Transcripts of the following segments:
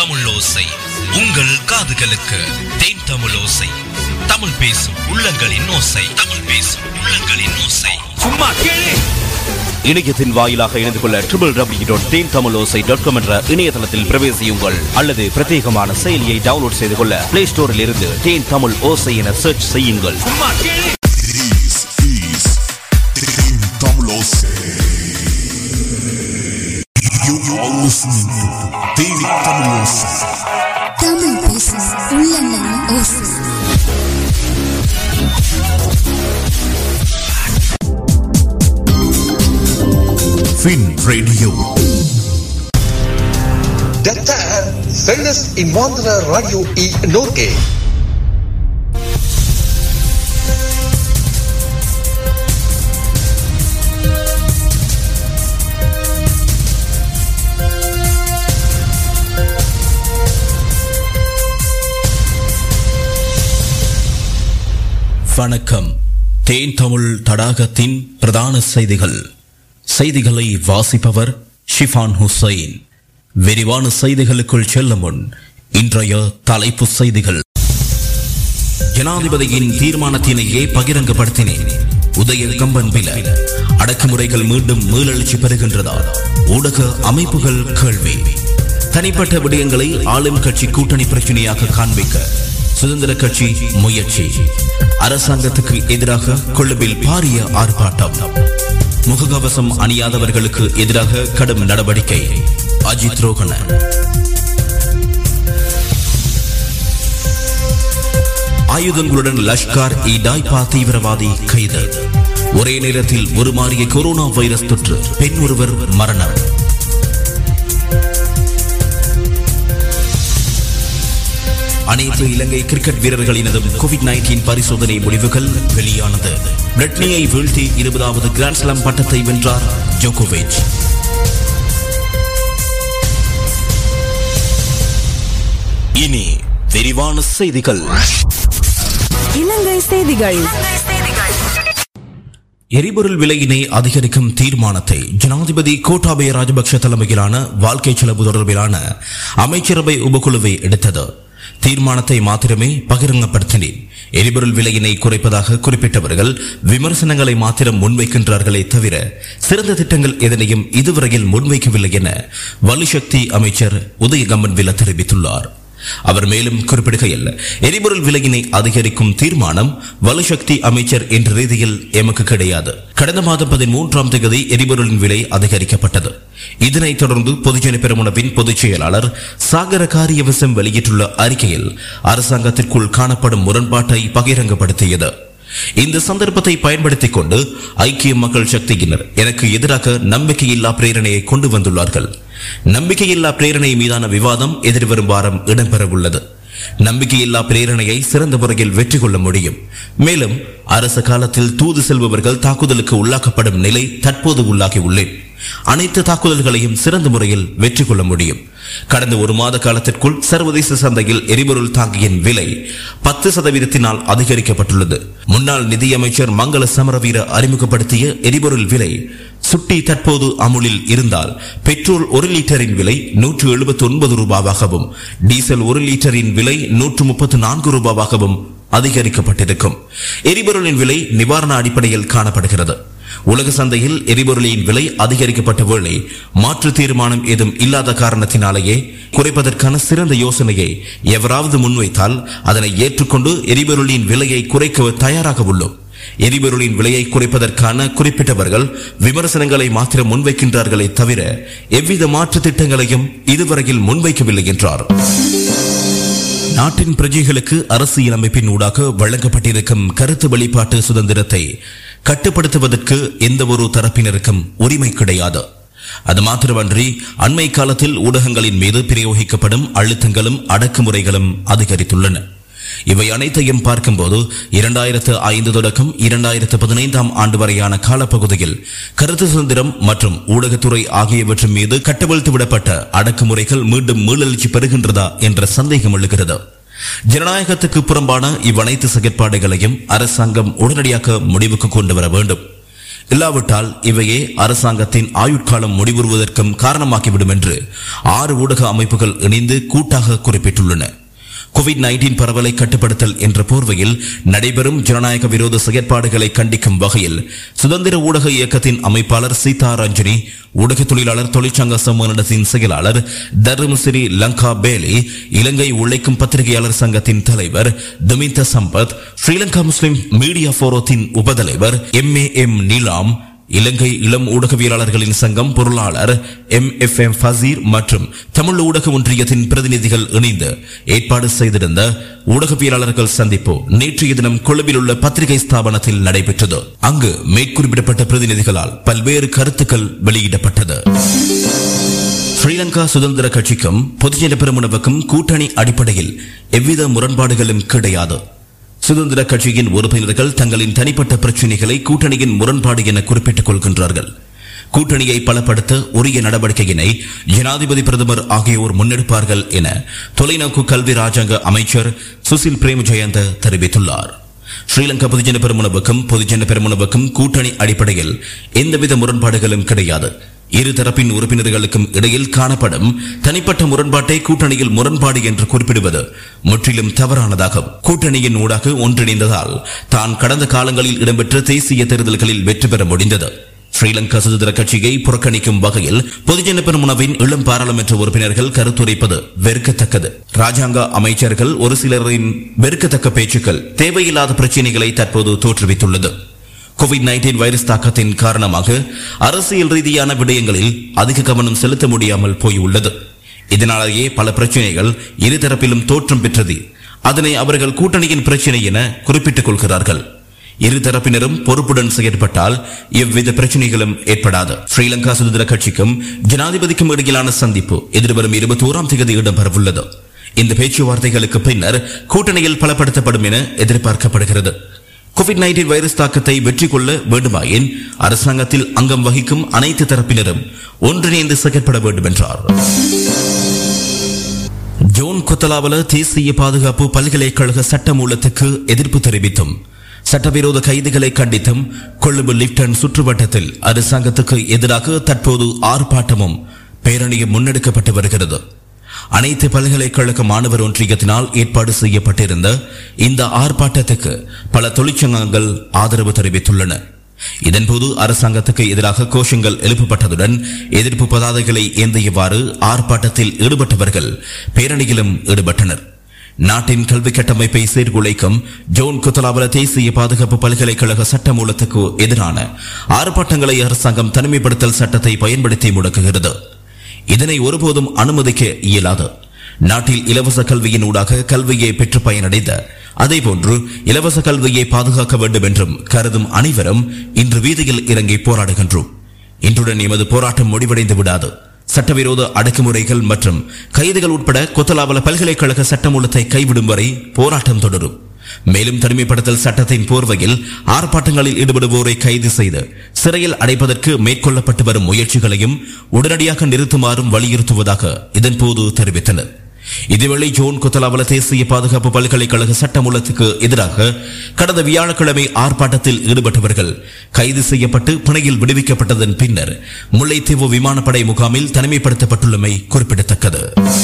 தமிழ் ஓசை உங்கள் காதுகளுக்கு தேன் தமிழ் ஓசை தமிழ் பேசும் உள்ளங்களின் ஓசை தமிழ் பேசும் உள்ளங்களின் ஓசை சும்மா கேளு இணையத்தின் வாயிலாக இணைந்து கொள்ள triple W dot Then Tamil Osai dot com என்ற இணையதளத்தில் பிரவேசியுங்கள் அல்லது பிரத்யேகமான செயலியை டவுன்லோட் செய்து கொள்ள பிளே ஸ்டோரில் இருந்து தேன் தமிழ் ஓசை என சர்ச் செய்யுங்கள் சும்மா கேளு This is Team Tamlose. You are listening to Team Tamlose. Tamil பேசும் உள்ளங்களின் ஓசை Fin Radio. Detta är Sveriges invandrarradio i Norge. வணக்கம் தேன் தமிழ் தடாகத்தின் பிரதான செய்திகள் செய்திகளை வாசிப்பவர் ஷிஃபான் ஹுசைன் விரிவான செய்திகளுக்குள் செல்லும் முன் இன்றைய தலைப்பு செய்திகள் ஜனாதிபதியின் தீர்மானத்தினையே பகிரங்கப்படுத்தினேன் உதய கம்பன் பில அடக்குமுறைகள் மீண்டும் மீளெழுச்சி பெறுகின்றதா ஊடக அமைப்புகள் கேள்வி தனிப்பட்ட விடயங்களை ஆளும் கட்சி கூட்டணி பிரச்சனையாக காண்பிக்க சுதந்திர கட்சி முயற்சி அரசாங்கத்துக்கு எதிராக கொழும்பில் பாரிய ஆர்ப்பாட்டம் முகக்கவசம் அணியாதவர்களுக்கு எதிராக கடும் நடவடிக்கை அஜித் ரோகன ஆயுதங்களுடன் லஷ்கார் இ டாய்பா தீவிரவாதி கைது ஒரே நேரத்தில் உருமாறிய கொரோனா வைரஸ் தொற்று பெண் ஒருவர் மரணம் அனைத்து இலங்கை கிரிக்கெட் வீரர்களினதும் கோவிட் நைன்டீன் பரிசோதனை முடிவுகள் வெளியானது பிரிட்னியை வீழ்த்தி இருபதாவது கிராண்ட்ஸ்லாம் பட்டத்தை வென்றார் ஜோகோவிச் இனி விரிவான செய்திகள் இலங்கை செய்திகள் எரிபொருள் விலையினை அதிகரிக்கும் தீர்மானத்தை ஜனாதிபதி கோட்டாபய ராஜபக்ஷ தலைமையிலான வாழ்க்கை செலவு தொடர்பிலான அமைச்சரவை உபகுழுவை எடுத்தது தீர்மானத்தை மாத்திரமே பகிரங்கப்படுத்தினேன் எரிபொருள் விலையினை குறைப்பதாக குறிப்பிட்டவர்கள் விமர்சனங்களை மாத்திரம் முன்வைக்கின்றார்களே தவிர சிறந்த திட்டங்கள் எதனையும் இதுவரையில் முன்வைக்கவில்லை என வலுசக்தி அமைச்சர் உதயகம்மன் வில தெரிவித்துள்ளார் அவர் மேலும் குறிப்பிடுகையில் எரிபொருள் விலையினை அதிகரிக்கும் தீர்மானம் வலுசக்தி அமைச்சர் என்ற ரீதியில் எமக்கு கிடையாது கடந்த மாதம் பதிமூன்றாம் தேதி எரிபொருளின் விலை அதிகரிக்கப்பட்டது இதனைத் தொடர்ந்து பொதுஜன பெருமுனவின் பொதுச் செயலாளர் சாகர காரியவசம் வெளியிட்டுள்ள அறிக்கையில் அரசாங்கத்திற்குள் காணப்படும் முரண்பாட்டை பகிரங்கப்படுத்தியது இந்த சந்தர்ப்பத்தை பயன்படுத்திக் கொண்டு ஐக்கிய மக்கள் சக்தியினர் எனக்கு எதிராக நம்பிக்கையில்லா பிரேரணையை கொண்டு வந்துள்ளார்கள் நம்பிக்கையில்லா பிரேரணை மீதான விவாதம் எதிர்வரும் வாரம் இடம்பெறவுள்ளது நம்பிக்கையில்லா பிரேரணையை சிறந்த முறையில் வெற்றி கொள்ள முடியும் மேலும் அரச காலத்தில் தூது செல்பவர்கள் தாக்குதலுக்கு உள்ளாக்கப்படும் நிலை தற்போது உள்ளாகி உள்ளேன் அனைத்து தாக்குதல்களையும் சிறந்த முறையில் வெற்றி கொள்ள முடியும் கடந்த ஒரு மாத காலத்திற்குள் சர்வதேச சந்தையில் எரிபொருள் தாங்கியின் விலை பத்து சதவீதத்தினால் அதிகரிக்கப்பட்டுள்ளது முன்னாள் நிதியமைச்சர் மங்கள சமரவீர அறிமுகப்படுத்திய எரிபொருள் விலை சுட்டி தற்போது அமுலில் இருந்தால் பெட்ரோல் ஒரு லிட்டரின் விலை நூற்று எழுபத்தி ஒன்பது ரூபாவாகவும் டீசல் ஒரு லிட்டரின் விலை நூற்று முப்பத்து நான்கு ரூபாவாகவும் அதிகரிக்கப்பட்டிருக்கும் எரிபொருளின் விலை நிவாரண அடிப்படையில் காணப்படுகிறது உலக சந்தையில் எரிபொருளின் விலை அதிகரிக்கப்பட்ட வேளை மாற்று தீர்மானம் ஏதும் இல்லாத காரணத்தினாலேயே குறைப்பதற்கான சிறந்த யோசனையை எவராவது முன்வைத்தால் அதனை ஏற்றுக்கொண்டு எரிபொருளின் விலையை குறைக்க தயாராக உள்ளோம் எரிபொருளின் விலையை குறைப்பதற்கான குறிப்பிட்டவர்கள் விமர்சனங்களை மாத்திரம் முன்வைக்கின்றார்களே தவிர எவ்வித மாற்று திட்டங்களையும் இதுவரையில் முன்வைக்கவில்லை என்றார் நாட்டின் பிரஜைகளுக்கு அரசியலமைப்பின் ஊடாக வழங்கப்பட்டிருக்கும் கருத்து வெளிப்பாட்டு சுதந்திரத்தை கட்டுப்படுத்துவதற்கு எந்த ஒரு தரப்பினருக்கும் உரிமை கிடையாது அது மாத்திரமன்றி அண்மை காலத்தில் ஊடகங்களின் மீது பிரயோகிக்கப்படும் அழுத்தங்களும் அடக்குமுறைகளும் அதிகரித்துள்ளன இவை அனைத்தையும் பார்க்கும்போது இரண்டாயிரத்து ஐந்து தொடக்கம் இரண்டாயிரத்து பதினைந்தாம் ஆண்டு வரையான காலப்பகுதியில் கருத்து சுதந்திரம் மற்றும் ஊடகத்துறை ஆகியவற்றின் மீது கட்டவிழ்த்து விடப்பட்ட அடக்குமுறைகள் மீண்டும் மீளெழுச்சி பெறுகின்றதா என்ற சந்தேகம் எழுகிறது ஜனநாயகத்துக்கு புறம்பான இவ்வனைத்து செயற்பாடுகளையும் அரசாங்கம் உடனடியாக முடிவுக்கு கொண்டு வர வேண்டும் இல்லாவிட்டால் இவையே அரசாங்கத்தின் ஆயுட்காலம் முடிவுறுவதற்கும் காரணமாக்கிவிடும் என்று ஆறு ஊடக அமைப்புகள் இணைந்து கூட்டாக குறிப்பிட்டுள்ளன கோவிட் நைன்டீன் பரவலை கட்டுப்படுத்தல் என்ற போர்வையில் நடைபெறும் ஜனநாயக விரோத செயற்பாடுகளை கண்டிக்கும் வகையில் சுதந்திர ஊடக இயக்கத்தின் அமைப்பாளர் சீதா ரஞ்சனி ஊடக தொழிலாளர் தொழிற்சங்க சம்மேளனத்தின் செயலாளர் தர்மசிறி லங்கா பேலி இலங்கை உழைக்கும் பத்திரிகையாளர் சங்கத்தின் தலைவர் துமிந்த சம்பத் ஸ்ரீலங்கா முஸ்லிம் மீடியா போரத்தின் உபதலைவர் M A M Nilam Ilangai இளம் ஊடகவியலாளர்களின் சங்கம் பொருளாளர் எம் எஃப் எம் ஃபசீர் மற்றும் தமிழ் ஊடக ஒன்றியத்தின் பிரதிநிதிகள் இணைந்து ஏற்பாடு செய்திருந்த ஊடகவியலாளர்கள் சந்திப்பு நேற்றைய தினம் கொழும்பில் உள்ள பத்திரிகை ஸ்தாபனத்தில் நடைபெற்றது அங்கு மேற்குறிப்பிடப்பட்ட பிரதிநிதிகளால் பல்வேறு கருத்துக்கள் வெளியிடப்பட்டது ஸ்ரீலங்கா சுதந்திர கட்சிக்கும் பொதுஜன பெருமுனவுக்கும் கூட்டணி அடிப்படையில் எவ்வித முரண்பாடுகளும் கிடையாது சுதந்திர கட்சியின் உறுப்பினர்கள் தங்களின் தனிப்பட்ட பிரச்சினைகளை கூட்டணியின் முரண்பாடு என குறிப்பிட்டுக் கொள்கின்றார்கள் கூட்டணியை பலப்படுத்த உரிய நடவடிக்கையினை ஜனாதிபதி பிரதமர் ஆகியோர் முன்னெடுப்பார்கள் என தொலைநோக்கு கல்வி ராஜாங்க அமைச்சர் சுசில் பிரேம் ஜெயந்த தெரிவித்துள்ளார் ஸ்ரீலங்கா பொதுஜன பெருமுனவுக்கும் பொதுஜன பெருமுனவுக்கும் கூட்டணி அடிப்படையில் எந்தவித முரண்பாடுகளும் கிடையாது இரு தரப்பின் உறுப்பினர்களுக்கும் இடையில் காணப்படும் தனிப்பட்ட முரண்பாட்டை கூட்டணியில் முரண்பாடு என்று குறிப்பிடுவது முற்றிலும் தவறானதாகும் கூட்டணியின் ஊடாக ஒன்றிணைந்ததால் தான் கடந்த காலங்களில் இடம்பெற்ற தேசிய தேர்தல்களில் வெற்றி பெற முடிந்தது ஸ்ரீலங்கா சுதந்திர கட்சியை புறக்கணிக்கும் வகையில் பொதுஜன பெருமுனவின் இளம் பாராளுமன்ற உறுப்பினர்கள் கருத்துரைப்பது வெறுக்கத்தக்கது ராஜாங்க அமைச்சர்கள் ஒரு சிலரின் வெறுக்கத்தக்க பேச்சுக்கள் தேவையில்லாத பிரச்சனைகளை தற்போது தோற்றுவித்துள்ளது கோவிட் நைன்டீன் வைரஸ் தாக்கத்தின் காரணமாக அரசியல் ரீதியான விடயங்களில் அதிக கவனம் செலுத்த முடியாமல் போயுள்ளது இதனாலேயே பல பிரச்சனைகள் இருதரப்பிலும் தோற்றம் பெற்றது அதனை அவர்கள் கூட்டணியின் பிரச்சனை என குறிப்பிட்டுக் கொள்கிறார்கள் இரு தரப்பினரும் பொறுப்புடன் செயற்பட்டால் எவ்வித பிரச்சனைகளும் ஏற்படாது ஸ்ரீலங்கா சுதந்திர கட்சிக்கும் ஜனாதிபதிக்கும் இடையிலான சந்திப்பு எதிர்வரும் இருபத்தி ஓராம் தேதி இடம்பெறவுள்ளது இந்த பேச்சுவார்த்தைகளுக்கு பின்னர் கூட்டணியில் பலப்படுத்தப்படும் என எதிர்பார்க்கப்படுகிறது கோவிட் நைன்டீன் வைரஸ் தாக்கத்தை வெற்றி கொள்ள வேண்டுமாயின் அரசாங்கத்தில் அங்கம் வகிக்கும் அனைத்து தரப்பினரும் ஒன்றிணைந்து செயற்பட வேண்டும் என்றார் ஜோன் கொத்தலாவல தேசிய பாதுகாப்பு பல்கலைக்கழக சட்டமூலத்துக்கு எதிர்ப்பு தெரிவித்தும் சட்டவிரோத கைதுகளை கண்டித்தும் கொழும்பு லிப்டன் சுற்றுவட்டத்தில் அரசாங்கத்துக்கு எதிராக தற்போது ஆர்ப்பாட்டமும் பேரணியும் முன்னெடுக்கப்பட்டு வருகிறது அனைத்து பல்கலைக்கழக மாணவர் ஒன்றியத்தினால் ஏற்பாடு செய்யப்பட்டிருந்த இந்த ஆர்ப்பாட்டத்துக்கு பல தொழிற்சங்கங்கள் ஆதரவு தெரிவித்துள்ளன இதன்போது அரசாங்கத்துக்கு எதிராக கோஷங்கள் எழுப்பப்பட்டதுடன் எதிர்ப்பு பதாதைகளை ஏந்தியவாறு ஆர்ப்பாட்டத்தில் ஈடுபட்டவர்கள் பேரணியிலும் ஈடுபட்டனர் நாட்டின் கல்வி கட்டமைப்பை சீர்குலைக்கும் ஜோன் குத்தலாவல தேசிய பாதுகாப்பு பல்கலைக்கழக சட்டமூலத்துக்கு எதிரான ஆர்ப்பாட்டங்களை அரசாங்கம் தனிமைப்படுத்தல் சட்டத்தை பயன்படுத்தி முடக்குகிறது இதனை ஒருபோதும் அனுமதிக்க இயலாது நாட்டில் இலவச கல்வியின் ஊடாக கல்வியை பெற்று பயனடைந்த அதேபோன்று இலவச கல்வியை பாதுகாக்க வேண்டும் என்றும் கருதும் அனைவரும் இன்று வீதியில் இறங்கி போராடுகின்றோம் இன்றுடன் எமது போராட்டம் முடிவடைந்து விடாது சட்டவிரோத அடக்குமுறைகள் மற்றும் கைதுகள் உட்பட கொத்தலாவல பல்கலைக்கழக சட்டமூலத்தை கைவிடும் வரை போராட்டம் தொடரும் மேலும் தனிமைப்படுத்தல் சட்டத்தின் போர்வையில் ஆர்ப்பாட்டங்களில் ஈடுபடுவோரை கைது செய்து சிறையில் அடைப்பதற்கு மேற்கொள்ளப்பட்டு வரும் முயற்சிகளையும் உடனடியாக நிறுத்துமாறும் வலியுறுத்துவதாக இதன்போது தெரிவித்தனர் இதேவேளை ஜோன் கொத்தலாவல தேசிய பாதுகாப்பு பல்கலைக்கழக சட்டமூலத்துக்கு எதிராக கடந்த வியாழக்கிழமை ஆர்ப்பாட்டத்தில் ஈடுபட்டவர்கள் கைது செய்யப்பட்டு பிணையில் விடுவிக்கப்பட்டதன் பின்னர் முல்லைத்தீவு விமானப்படை முகாமில் தனிமைப்படுத்தப்பட்டுள்ளமை குறிப்பிடத்தக்கது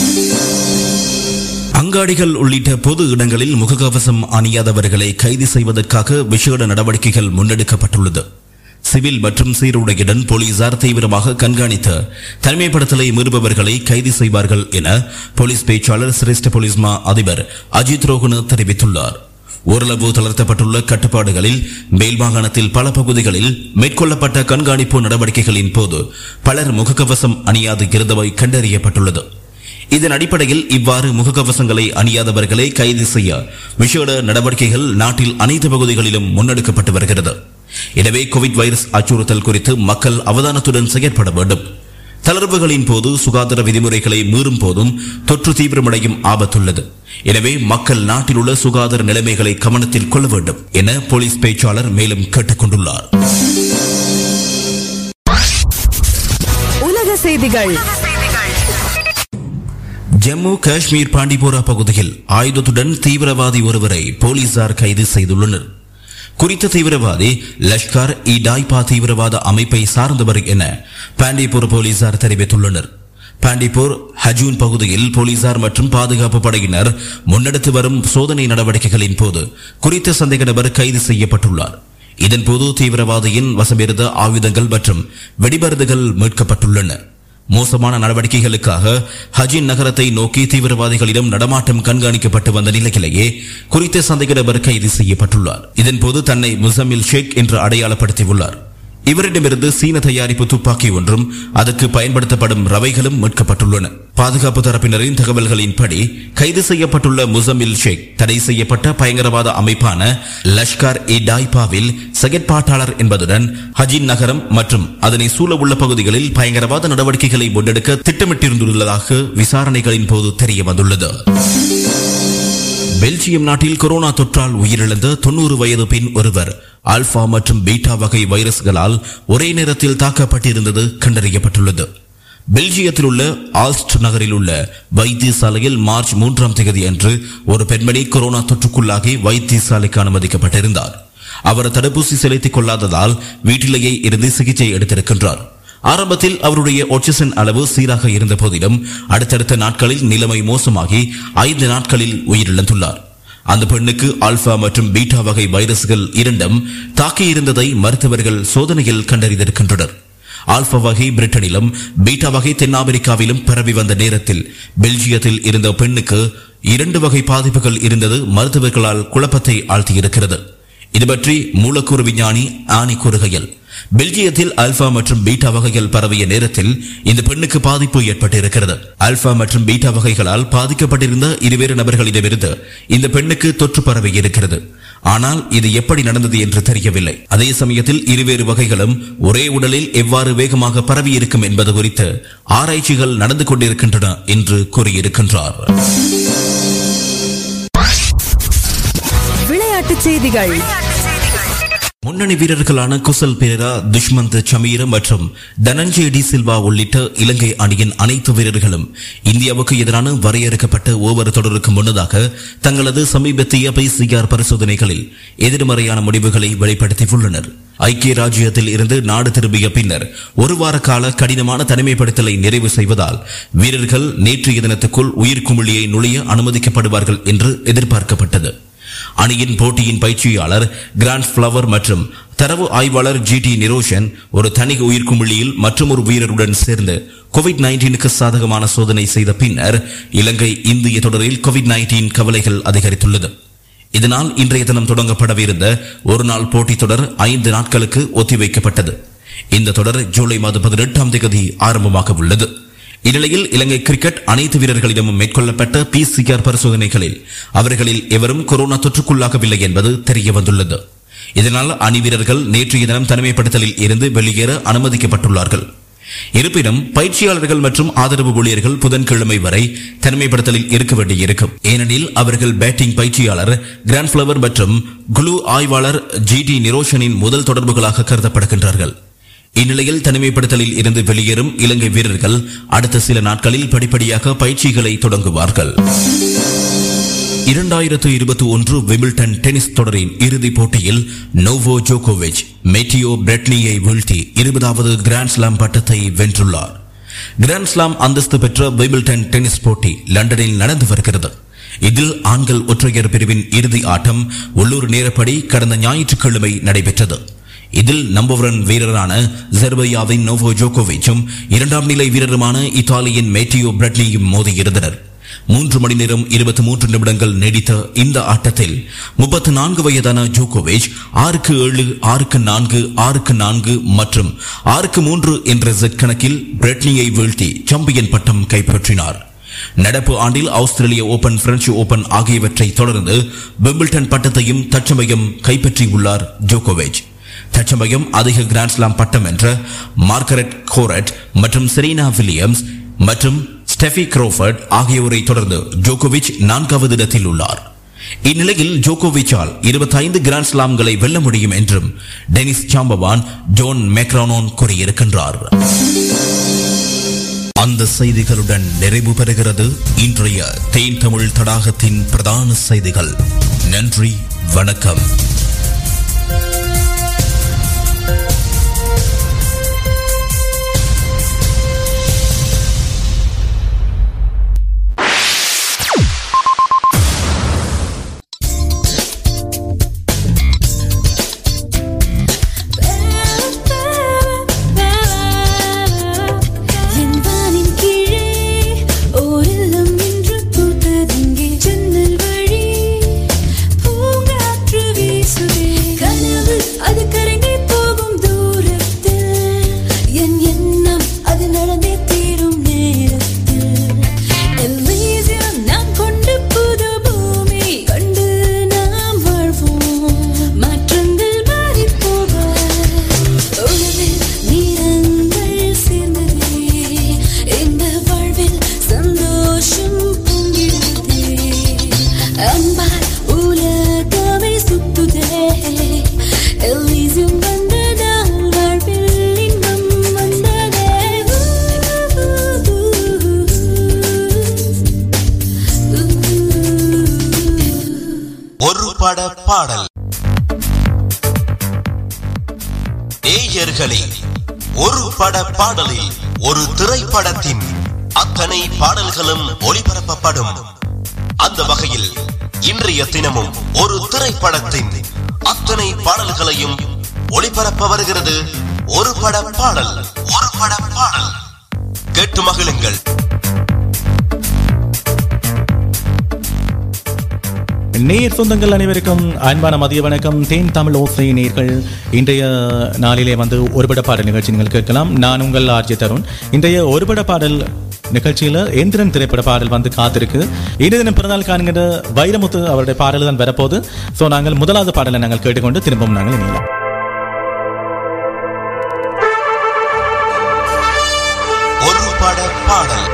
அங்காடிகள் உள்ளிட்ட பொது இடங்களில் முகக்கவசம் அணியாதவர்களை கைது செய்வதற்காக விசேட நடவடிக்கைகள் முன்னெடுக்கப்பட்டுள்ளது சிவில் மற்றும் சீருடையுடன் போலீசார் தீவிரமாக கண்காணித்து தனிமைப்படுத்தலை மீறுபவர்களை கைது செய்வார்கள் என போலீஸ் பேச்சாளர் சிரேஷ்ட போலீஸ் மா அதிபர் அஜித் ரோஹன தெரிவித்துள்ளார் ஓரளவு தளர்த்தப்பட்டுள்ள கட்டுப்பாடுகளில் மேல் மாகாணத்தில் பல பகுதிகளில் மேற்கொள்ளப்பட்ட கண்காணிப்பு நடவடிக்கைகளின் போது பலர் முகக்கவசம் அணியாது இருந்தவை கண்டறியப்பட்டுள்ளது இதன் அடிப்படையில் இவ்வாறு முகக்கவசங்களை அணியாதவர்களை கைது செய்ய விசேட நடவடிக்கைகள் நாட்டில் அனைத்து பகுதிகளிலும் முன்னெடுக்கப்பட்டு வருகிறது எனவே கோவிட் வைரஸ் அச்சுறுத்தல் குறித்து மக்கள் அவதானத்துடன் செயற்பட வேண்டும் தளர்வுகளின் போது சுகாதார விதிமுறைகளை மீறும் போதும் தொற்று தீவிரமடையும் ஆபத்துள்ளது எனவே மக்கள் நாட்டில் உள்ள சுகாதார நிலைமைகளை கவனத்தில் கொள்ள வேண்டும் என போலீஸ் பேச்சாளர் மேலும் கேட்டுக் கொண்டுள்ளார் உலக செய்திகள் ஜம்மு காஷ்மீர் பாண்டிபோரா பகுதியில் ஆயுதத்துடன் தீவிரவாதி ஒருவரை போலீசார் கைது செய்துள்ளனர் குறித்த தீவிரவாதி லஷ்கர் இ டாய்பா தீவிரவாத அமைப்பை சார்ந்தவர் என பாண்டிப்பூர் போலீசார் தெரிவித்துள்ளனர் பாண்டிப்பூர் ஹஜூன் பகுதியில் போலீசார் மற்றும் பாதுகாப்பு படையினர் முன்னெடுத்து வரும் சோதனை நடவடிக்கைகளின் போது குறித்த சந்தேக நபர் கைது செய்யப்பட்டுள்ளார் இதன்போது தீவிரவாதியின் வசமிருந்த ஆயுதங்கள் மற்றும் வெடிமருந்துகள் மீட்கப்பட்டுள்ளன மோசமான நடவடிக்கைகளுக்காக ஹஜின் நகரத்தை நோக்கி தீவிரவாதிகளிடம் நடமாட்டம் கண்காணிக்கப்பட்டு வந்த நிலையிலேயே குறித்த சந்தேக நபர் கைது செய்யப்பட்டுள்ளார் இதன்போது தன்னை முசமில் ஷேக் என்று அடையாளப்படுத்தியுள்ளார் இவரிடமிருந்து சீன தயாரிப்பு துப்பாக்கி ஒன்றும் அதற்கு பயன்படுத்தப்படும் ரவைகளும் மீட்கப்பட்டுள்ளன பாதுகாப்பு தரப்பினரின் தகவல்களின்படி கைது செய்யப்பட்டுள்ள முசமில் ஷேக் தடை செய்யப்பட்ட பயங்கரவாத அமைப்பான லஷ்கர் இ டாய்பாவில் செயற்பாட்டாளர் என்பதுடன் ஹஜின் நகரம் மற்றும் அதனை சூழ உள்ள பகுதிகளில் பயங்கரவாத நடவடிக்கைகளை முன்னெடுக்க திட்டமிட்டிருந்துள்ளதாக விசாரணைகளின் போது தெரிய வந்துள்ளது பெல்ஜியம் நாட்டில் கொரோனா தொற்றால் உயிரிழந்த தொண்ணூறு வயது பெண் ஒருவர் ஆல்பா மற்றும் பீட்டா வகை வைரஸ்களால் ஒரே நேரத்தில் தாக்கப்பட்டிருந்தது கண்டறியப்பட்டுள்ளது பெல்ஜியத்தில் உள்ள ஆல்ஸ்ட் நகரில் உள்ள வைத்தியசாலையில் மார்ச் மூன்றாம் தேதி அன்று ஒரு பெண்மணி கொரோனா தொற்றுக்குள்ளாகி வைத்தியசாலைக்கு அனுமதிக்கப்பட்டிருந்தார் அவர் தடுப்பூசி செலுத்திக் கொள்ளாததால் வீட்டிலேயே இருந்து சிகிச்சை எடுத்திருக்கின்றார் ஆரம்பத்தில் அவருடைய ஆக்சிஜன் அளவு சீராக இருந்த போதிலும் அடுத்தடுத்த நாட்களில் நிலைமை மோசமாகி ஐந்து நாட்களில் உயிரிழந்துள்ளார் அந்த பெண்ணுக்கு ஆல்பா மற்றும் பீட்டா வகை வைரஸ்கள் இரண்டும் தாக்கியிருந்ததை மருத்துவர்கள் சோதனையில் கண்டறிந்திருக்கின்றனர் ஆல்பா வகை பிரிட்டனிலும் பீட்டா வகை தென்னாப்பிரிக்காவிலும் பரவி வந்த நேரத்தில் பெல்ஜியத்தில் இருந்த பெண்ணுக்கு இரண்டு வகை பாதிப்புகள் இருந்தது மருத்துவர்களால் குழப்பத்தை ஆழ்த்தியிருக்கிறது இது பற்றி மூலக்கூறு விஞ்ஞானி ஆனி கூறுகையில் பெல்ஜியத்தில் அல்பா மற்றும் பீட்டா வகைகள் பரவிய நேரத்தில் இந்த பெண்ணுக்கு பாதிப்பு ஏற்பட்டிருக்கிறது அல்பா மற்றும் பீட்டா வகைகளால் பாதிக்கப்பட்டிருந்த இருவேறு நபர்களிடமிருந்து இந்த பெண்ணுக்கு தொற்று பரவி இருக்கிறது ஆனால் இது எப்படி நடந்தது என்று தெரியவில்லை அதே சமயத்தில் இருவேறு வகைகளும் ஒரே உடலில் எவ்வாறு வேகமாக பரவி இருக்கும் என்பது குறித்து ஆராய்ச்சிகள் நடந்து கொண்டிருக்கின்றன என்று கூறியிருக்கின்றார் விளையாட்டுச் செய்திகள் முன்னணி வீரர்களான குசல் பெரேரா துஷ்மந்த் சமீர மற்றும் தனஞ்சய டி சில்வா உள்ளிட்ட இலங்கை அணியின் அனைத்து வீரர்களும் இந்தியாவுக்கு எதிரான வரையறுக்கப்பட்ட ஓவர் தொடருக்கு முன்னதாக தங்களது சமீபத்திய பிசிஆர் பரிசோதனைகளில் எதிர்மறையான முடிவுகளை வெளிப்படுத்தியுள்ளனர் ஐக்கிய ராஜ்யத்தில் இருந்து நாடு திரும்பிய பின்னர் ஒரு வார கால கடினமான தனிமைப்படுத்தலை நிறைவு செய்வதால் வீரர்கள் நேற்றைய தினத்துக்குள் உயிர் குமிழியை நுழைய அனுமதிக்கப்படுவார்கள் என்று எதிர்பார்க்கப்பட்டது அணியின் போட்டியின் பயிற்சியாளர் கிராண்ட் ஃபிளவர் மற்றும் தரவு ஆய்வாளர் ஜி டி நிரோஷன் ஒரு தனி உயிர்க்குமிழியில் மற்றும் ஒரு வீரருடன் சேர்ந்து கோவிட் நைன்டீனுக்கு சாதகமான சோதனை செய்த பின்னர் இலங்கை இந்திய தொடரில் கோவிட் நைன்டீன் கவலைகள் அதிகரித்துள்ளது இதனால் இன்றைய தினம் தொடங்கப்படவிருந்த ஒரு நாள் போட்டித் தொடர் ஐந்து நாட்களுக்கு ஒத்திவைக்கப்பட்டது இந்த தொடர் ஜூலை மாதம் பதினெட்டாம் தேதி ஆரம்பமாக உள்ளது இந்நிலையில் இலங்கை கிரிக்கெட் அனைத்து வீரர்களிடமும் மேற்கொள்ளப்பட்ட பிசிஆர் பரிசோதனைகளில் அவர்களில் எவரும் கொரோனா தொற்றுக்குள்ளாகவில்லை என்பது தெரிய வந்துள்ளது இதனால் அணி வீரர்கள் நேற்றைய தினம் தனிமைப்படுத்தலில் இருந்து வெளியேற அனுமதிக்கப்பட்டுள்ளார்கள் இருப்பினும் பயிற்சியாளர்கள் மற்றும் ஆதரவு ஊழியர்கள் புதன்கிழமை வரை தனிமைப்படுத்தலில் இருக்க வேண்டியிருக்கும் ஏனெனில் அவர்கள் பேட்டிங் பயிற்சியாளர் கிராண்ட் ஃபிளவர் மற்றும் குழு ஆய்வாளர் ஜி டி நிரோஷனின் முதல் தொடர்புகளாக கருதப்படுகின்றார்கள் இந்நிலையில் தனிமைப்படுத்தலில் இருந்து வெளியேறும் இலங்கை வீரர்கள் அடுத்த சில நாட்களில் படிப்படியாக பயிற்சிகளை தொடங்குவார்கள் இரண்டாயிரத்து இருபத்தி ஒன்று விமில்டன் டென்னிஸ் தொடரின் இறுதிப் போட்டியில் நோவோ ஜோகோவிச் மெட்டியோ பிரெட்னியை வீழ்த்தி இருபதாவது கிராண்ட் ஸ்லாம் பட்டத்தை வென்றுள்ளார் கிராண்ட் ஸ்லாம் அந்தஸ்து பெற்ற விமில்டன் டென்னிஸ் போட்டி லண்டனில் நடந்து வருகிறது இதில் ஆண்கள் ஒற்றையர் பிரிவின் இறுதி ஆட்டம் உள்ளூர் நேரப்படி கடந்த ஞாயிற்றுக்கிழமை நடைபெற்றது இதில் நம்பர் ஒன் வீரரான ஜெர்பையாவின் நோவோ ஜோகோவிச்சும் இரண்டாம் நிலை வீரருமான இத்தாலியின் மேட்டியோ பிரெட்னியும் மோதியிருந்தனர் மூன்று மணி நேரம் இருபத்தி மூன்று நிமிடங்கள் நீடித்த இந்த ஆட்டத்தில் முப்பத்தி நான்கு வயதான ஜோகோவிச் ஆறுக்கு ஏழு ஆறுக்கு நான்கு ஆறுக்கு நான்கு மற்றும் ஆறுக்கு மூன்று என்ற செட் கணக்கில் பிரெட்னியை வீழ்த்தி சாம்பியன் பட்டம் கைப்பற்றினார் நடப்பு ஆண்டில் ஆஸ்திரேலிய ஓபன் பிரெஞ்சு ஓபன் ஆகியவற்றை தொடர்ந்து விம்பிள்டன் பட்டத்தையும் தற்சமயம் கைப்பற்றியுள்ளார் ஜோகோவிச் தற்சமயம் அதிக கிராண்ட்ஸ்லாம் பட்டம் என்ற மார்கரெட் கோரட் மற்றும் செரீனா வில்லியம்ஸ் மற்றும் ஸ்டெஃபி குரோஃபர்ட் ஆகியோரை தொடர்ந்து ஜோகோவிச் நான்காவது இடத்தில் உள்ளார் இந்நிலையில் ஜோகோவிச்சால் 25 கிராண்ட் ஸ்லாம்களை வெல்ல முடியும் என்றும் டெனிஸ் சாம்பவான் ஜோன் மேக்ரானோன் கூறியிருக்கின்றார் அந்த செய்திகளுடன் நிறைவு பெறுகிறது இன்றைய தேன் தமிழ் தடாகத்தின் பிரதான செய்திகள் நன்றி வணக்கம் பட பாடல் நேயர்களே ஒரு பட பாடலில் ஒரு திரைப்படத்தின் அத்தனை பாடல்களும் ஒளிபரப்பப்படும் அந்த வகையில் இன்றைய தினமும் ஒரு திரைப்படத்தின் அத்தனை பாடல்களையும் ஒளிபரப்ப வருகிறது ஒரு பட பாடல் ஒரு பட பாடல் கேட்டு மகிழுங்கள் நேர் சொந்தங்கள் அனைவருக்கும் அன்பான மதிய வணக்கம் தேன் தமிழ் ஓசை நேர்கள் இன்றைய நாளிலே வந்து ஒருபட பாடல் நிகழ்ச்சி நீங்கள் கேட்கலாம் நான் உங்கள் ஆர்ஜி தருண் இன்றைய ஒருபட பாடல் நிகழ்ச்சியில் எந்திரன் திரைப்பட பாடல் வந்து காத்திருக்கு இன்று தினம் பிறநாள் காண்கின்ற வைரமுத்து அவருடைய பாடல் தான் வரப்போகுது ஸோ நாங்கள் முதலாவது பாடலை நாங்கள் கேட்டுக்கொண்டு திரும்பவும் நாங்கள் இணையலாம் ஒரு பட பாடல்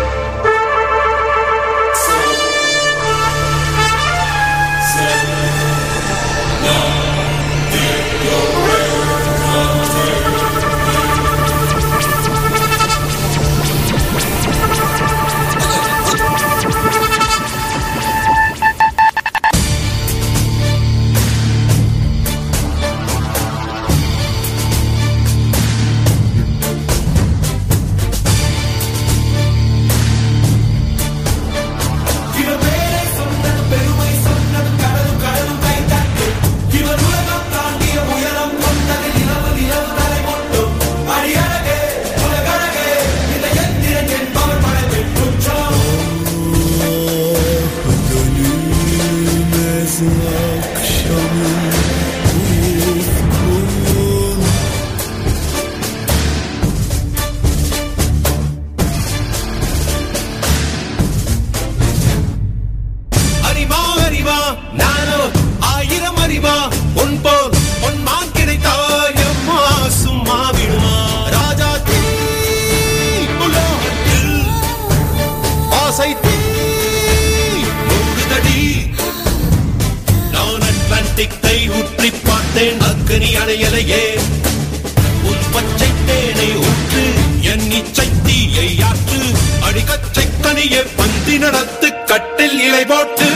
அறிவா அறிவா நானோ ஆயிரம் அறிவா உன் போல் உன் மான் கிடைத்தாயம்மா சும்மா விடுமா ராஜா தீ உலோகத்தில் ஆசை தீ மூடுதடி நான் அட்லாண்டிக்கை உற்றி பார்த்தேன் அக்னி அணையலையே உன் பச்சை தேனை ஊற்று என் இச்சை தீயை ஆற்று அடிக்கச்சை கனியை பந்தி நடத்து கட்டில் இலை போட்டு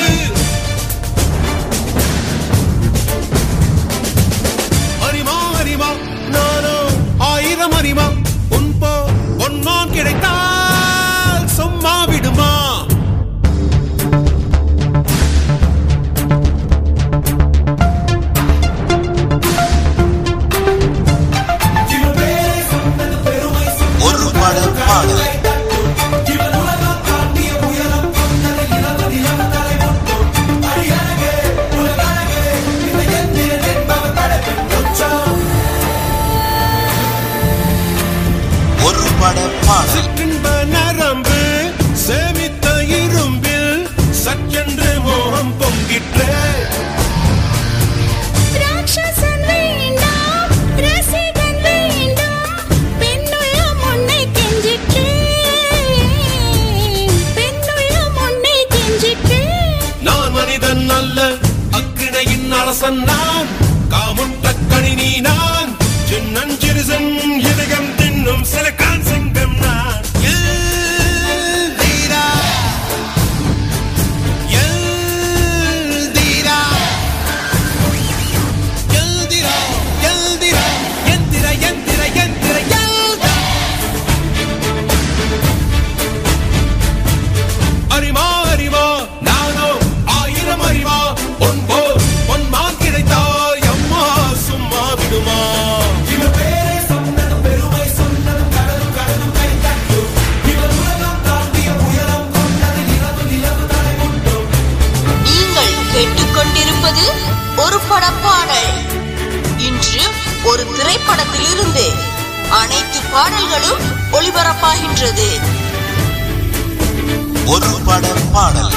அறிமா அறிமா நானோ ஆயிரம் அறிமா உன் போ பொன்மான் கிடைத்தால் சும்மா விடுமா ஒரு பட பாடல் ஒரு பட பாடல் சிற்றின்ப நரம்பு சேமித்த இரும்பில் சற்றென்று மோகம் பொங்கிற்றே ராட்சசன் வேண்டாம் ரசிகன் வேண்டாம் பெண்ணுள்ளம் உன்னை கெஞ்சிற்றே பெண்ணுள்ளம் உன்னை கெஞ்சிற்றே நான் மனிதன் அல்ல அக்கிணையின் அரசன் நான் காமுட்ட கணினி நான் சின்னஞ்சிறுசன் இதயம் தின்னும் சிலக்கான் சிங்கம் நான் எல்தீரா, எல்தீரா, எல்திரா, எல்திரா, எந்திர, எந்திர, எந்திர, எல்தா. அறிமா அறிமா நானோ ஆயிரம் அறிவா பொன் போ பொன் மான் கிடைத்தாய் அம்மா சும்மா விடுமா இவர் பேரை சொன்னது பெருமை சொன்னது கடலும் கடலும் கை தட்டும் இவர் உலகம் தாண்டிய உயரம் கொண்டது நிலவு நிலவு தலை முட்டும் நீங்கள் கேட்டுக்கொண்டிருப்பது ஒரு படப்பாடல் இன்று ஒரு திரைப்படத்திலிருந்து அனைத்து பாடல்களும் ஒளிபரப்பாகின்றது ஒரு பட பாடல்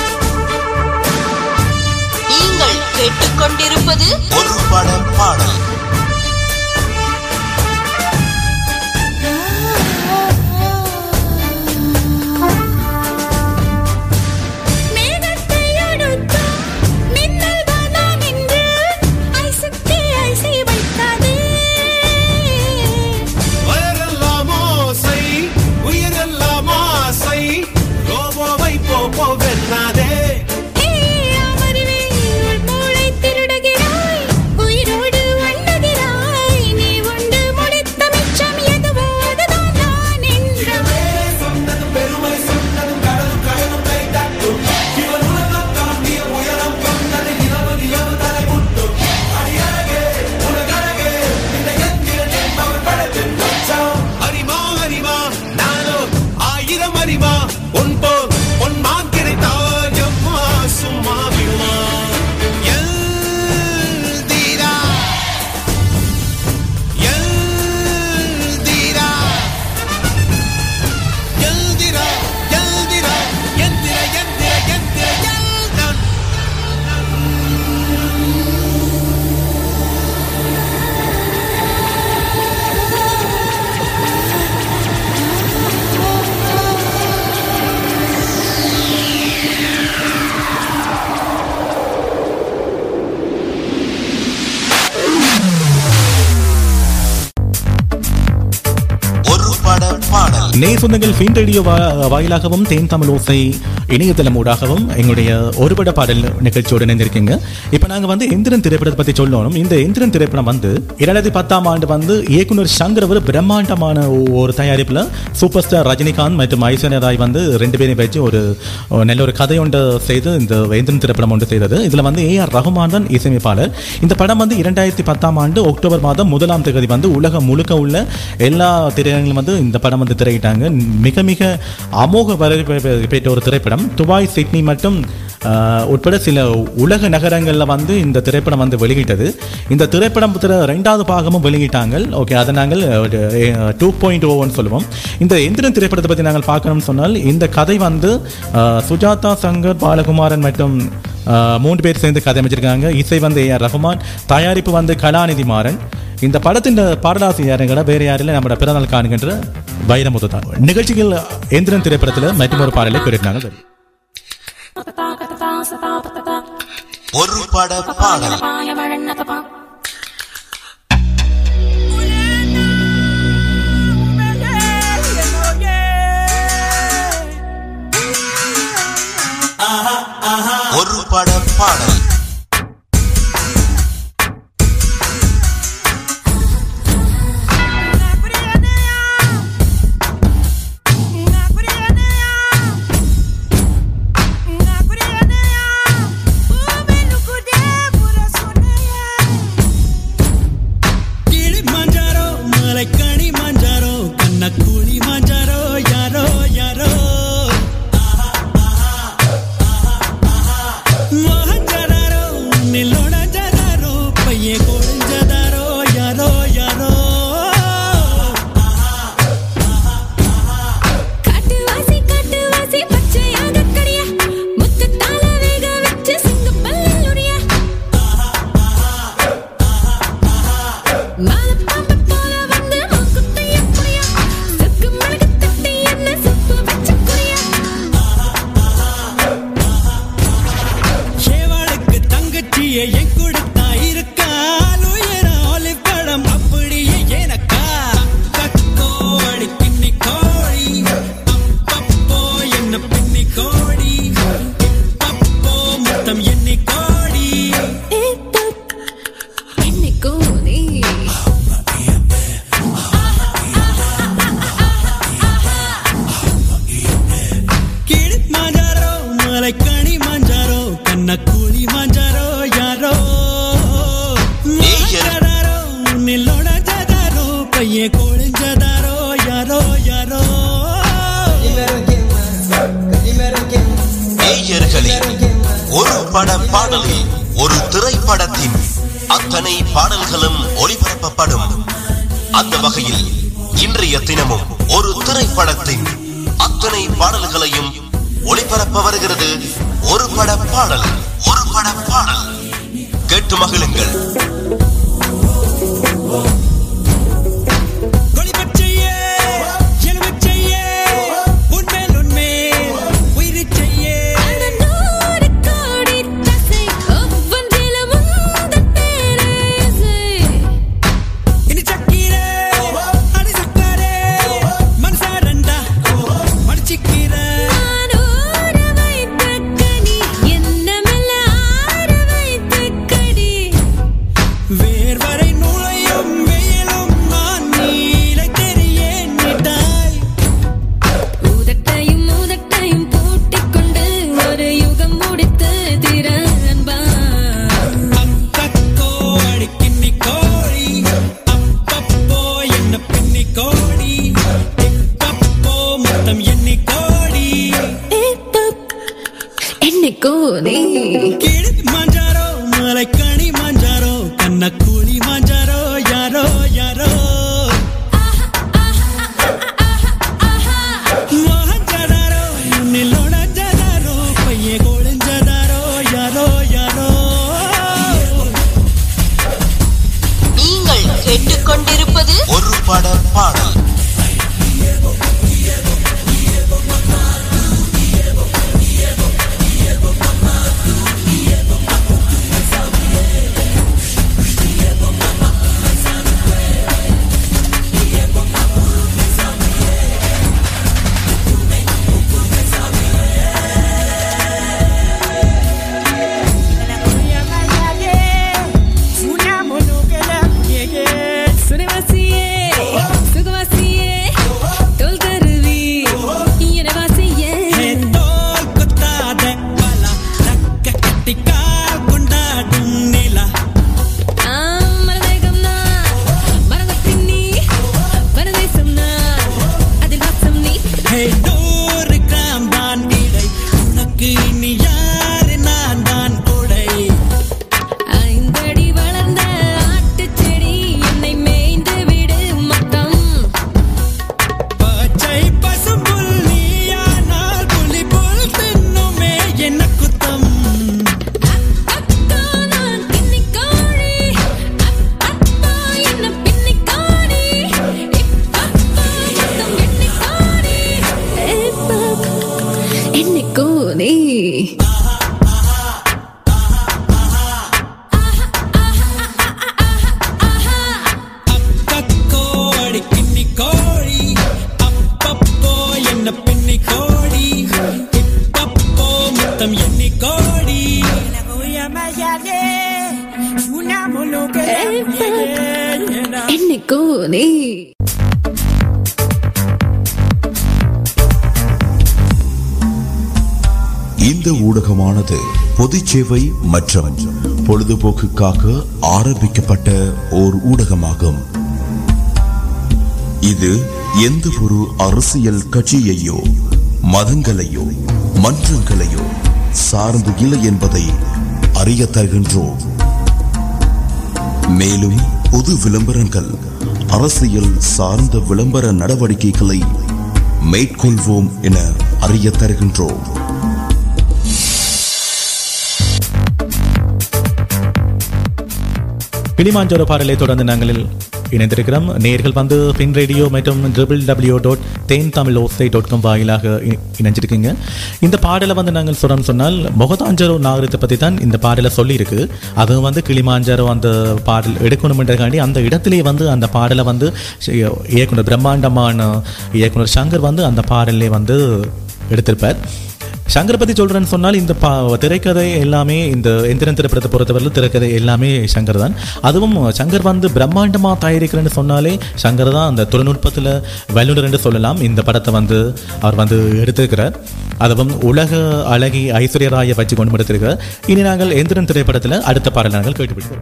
நீங்கள் கேட்டுக்கொண்டிருப்பது ஒரு பட பாடல் மேகத்தை அடுத்தும் மின்னல் வானான் என்று ஐசுக்கே ஐசை வைக்காதே வயரெல்லாம் ஓசை உயிரெல்லாம் ஆசை ரோபோவை போப்போ வெண்ணாதே ஏ அமர்வே உள் மூளை திருடுகிறதே நே சொந்தங்கள் ஃபின் ரேடியோ வா- வாயிலாகவும் தேன் தமிழ் ஓசை இணையதளம் ஊடாகவும் எங்களுடைய ஒருபட பாடல் நிகழ்ச்சியோடு இணைந்திருக்கீங்க இப்போ நாங்கள் வந்து எந்திரன் திரைப்படத்தை பற்றி சொல்லணும் இந்த எந்திரன் திரைப்படம் வந்து இரண்டாயிரத்தி பத்தாம் ஆண்டு வந்து இயக்குனர் சங்கர் அவர் பிரம்மாண்டமான ஒ- ஒரு தயாரிப்பில் சூப்பர் ஸ்டார் ரஜினிகாந்த் மற்றும் ஐஸ்வர்யா ராய் வந்து ரெண்டு பேரையும் வச்சு ஒரு ஒரு நல்ல ஒரு கதை ஒன்று செய்து இந்த எந்திரன் திரைப்படம் ஒன்று செய்தது இதில் வந்து ஏஆர் ரகுமான் தான் இசையமைப்பாளர் இந்த படம் வந்து இரண்டாயிரத்தி பத்தாம் ஆண்டு அக்டோபர் மாதம் முதலாம் தேதி வந்து உலகம் முழுக்க உள்ள எல்லா திரையரங்கிலும் வந்து இந்த படம் வந்து திரையிட்டாங்க மிக மிக அமோக வரவேற்பை பெ- பெற்ற ஒரு திரைப்படம் துபாய் சிட்னி மற்றும் ஆஹ், உட்பட சில உலக நகரங்களில் வந்து இந்த திரைப்படம் வந்து வெளியிட்டது இந்த திரைப்படம் திர- ரெண்டாவது பாகமும் வெளியிட்டாங்க ஓகே அதை நாங்கள் டூ பாயிண்ட் ஓன்னு சொல்லுவோம் இந்த எந்திரன் திரைப்படத்தை பற்றி நாங்கள் பார்க்கணும்னு சொன்னால் இந்த கதை வந்து ஆஹ், சுஜாதா சங்கர் பாலகுமாரன் மற்றும் ஆஹ், மூன்று பேர் சேர்ந்து கதை அமைச்சிருக்காங்க இசை வந்து ஏஆர் ரஹ்மான் தயாரிப்பு வந்து கலாநிதி மாறன் இந்த படத்தின் பாடலாசிரியர் யாருங்கிற வேற யாரில் நம்ம பிறநாள் காணுகின்ற வைரமுத்து தான் நிகழ்ச்சிகள் எந்திரன் திரைப்படத்தில் மற்றும் ஒரு பாடலை கேட்டுட்டாங்க சரி ஒரு பட பாடல் ஒரு பட பாடல் கிளி மாஞ்சாரோ மலைக்கணி மாஞ்சாரோ கண்ணக்கூலி மாஞ்சாரோ யாரோ யாரோ மோகஞ்சதாரோ நில்லோட ஜதாரோ பையே கோழிஞ்சதாரோ யாரோ யாரோ காட்டுவாசி காட்டுவாசி பச்சையாக கடியா முத்தத்தால வேக வச்சு சிங்கப்பல்லில் உரியா மாலப்பாம்பு போல வந்து மூக்குத்தைய புரியா சுக்கு மிளகு தட்டி என்ன சுப்பு வச்சு குறியா சேவாளுக்கு தங்கச்சியை என் கொடுத்தா இருக்கா உயர ஒலி படம் அப்படியே எனக்கா கக்கோடி கிண்ணி கோழி அப்பப்போ என்ன பின்னி கோடி அப்பப்போ மொத்தம் எண்ணி கோடி என்னைக்கோ நீ கிளி மாஞ்சாரோ மலைக்கணி மாஞ்சாரோ கண்ணக்கூலி மாஞ்சாரோ யாரோ மாஞ்சாரோ நில்லோட ஜதாரோ பையே கோழிஞ்சதாரோ யாரோ யாரோ நேயர்களே ஒரு பட பாடலில் ஒரு திரைப்படத்தின் அத்தனை பாடல்களும் ஒளிபரப்பப்படும் அந்த வகையில் இன்றைய தினமும் ஒரு திரைப்படத்தின் அத்தனை பாடல்களையும் ஒளிபரப்ப வருகிறது ஒரு பட பாடல் ஒரு பட பாடல் கேட்டு மகிழுங்கள் கொளிபச்சையே எலுமிச்சையே உன்மேல் உன்மேல் உயிரிச் செய்யே நூறு கோடி தசை ஒவ்வொன்றிலும் உந்தன் பேரேசை இனி சக்கீரே அடி சக்கரே மனசாரண்டா மடிச்சிக்கிறே நான் ஊற வைத்த கனி என்னமெல்லாம் ஆற வைத்த கடி வேர்வரை நுழையும் வெயிலும் நான் நீலை தெரிய நீட்டாய் ஊதட்டையும் ஊதட்டையும் பூட்டிக் கொண்டு ஒரு யுகம் முடித்து திற அன்பா அக்கோ அடி கிண்ணி கோழி அப்பப்போ என்ன பின்னி கோடி இப்பப்போ மொத்தம் எண்ணி கோடி என்னைக்கோ நீ கிளி மாஞ்சாரோ மலைக்கணி மாஞ்சாரோ கண்ணக்கூலி மாஞ்சாரோ யாரோ யாரோ மோகஞ்சதாரோ நில்லோட ஜதாரோ பையே கோழிஞ்சதாரோ யாரோ யாரோ நீங்கள் கேட்டுக்கொண்டிருப்பது ஒரு பட பாடல் என்னைக்கும் நீ கோடி கிண்ணி கோழி அப்பப்போ என்ன பின்னி கோடி இப்பப்போ முத்தம் எண்ணி கோடி என்னைக்கும் நீ இந்த ஊடகமானது பொது சேவை மற்றும் பொழுதுபோக்குக்காக ஆரம்பிக்கப்பட்ட ஓர் ஊடகமாகும் இது எந்த ஒரு அரசியல் கட்சியையோ மதங்களையோ மன்றங்களையோ சார்ந்து இல்லை என்பதை அறிய தருகின்றோம் மேலும் பொது விளம்பரங்கள் அரசியல் சார்ந்த விளம்பர நடவடிக்கைகளை மேற்கொள்வோம் என அறிய தருகின்றோம் கிளிமாஞ்சோரோ பாடலை தொடர்ந்து நாங்கள் இணைந்திருக்கிறோம் நேர்கள் வந்து பின் ரேடியோ மற்றும் triple W dot Then Tamil Osai dot com வாயிலாக இ- இணைஞ்சிருக்கீங்க இந்த பாடலை வந்து நாங்கள் சொல்றோம் சொன்னால் முகதாஞ்சரோ நாகரிகத்தை பற்றி தான் இந்த பாடலை சொல்லியிருக்கு அது வந்து கிளிமாஞ்சரோ அந்த பாடல் எடுக்கணுமென்றக்காண்டி அந்த இடத்திலே வந்து அந்த பாடலை வந்து ஷ- இயக்குனர் பிரம்மாண்டமான இயக்குனர் சங்கர் வந்து அந்த பாடலே வந்து எடுத்திருப்பார் சங்கரை பத்தி சொல்றேன்னு சொன்னால் இந்த பா திரைக்கதை எல்லாமே இந்த எந்திரன் திரைப்படத்தை பொறுத்தவரையில் திரைக்கதை எல்லாமே சங்கர் தான் அதுவும் சங்கர் வந்து பிரம்மாண்டமா தயாரிக்கிறேன்னு சொன்னாலே சங்கர் தான் அந்த தொழில்நுட்பத்தில் வல்லுநர் என்று சொல்லலாம் இந்த படத்தை வந்து அவர் வந்து எடுத்திருக்கிறார் அதுவும் உலக அழகி ஐஸ்வர்யா ராயை வச்சு கொண்டு எடுத்திருக்கிறார் இனி நாங்கள் எந்திரன் திரைப்படத்தில் அடுத்த பாடல் நாங்கள் கேட்டுவிடுவோம்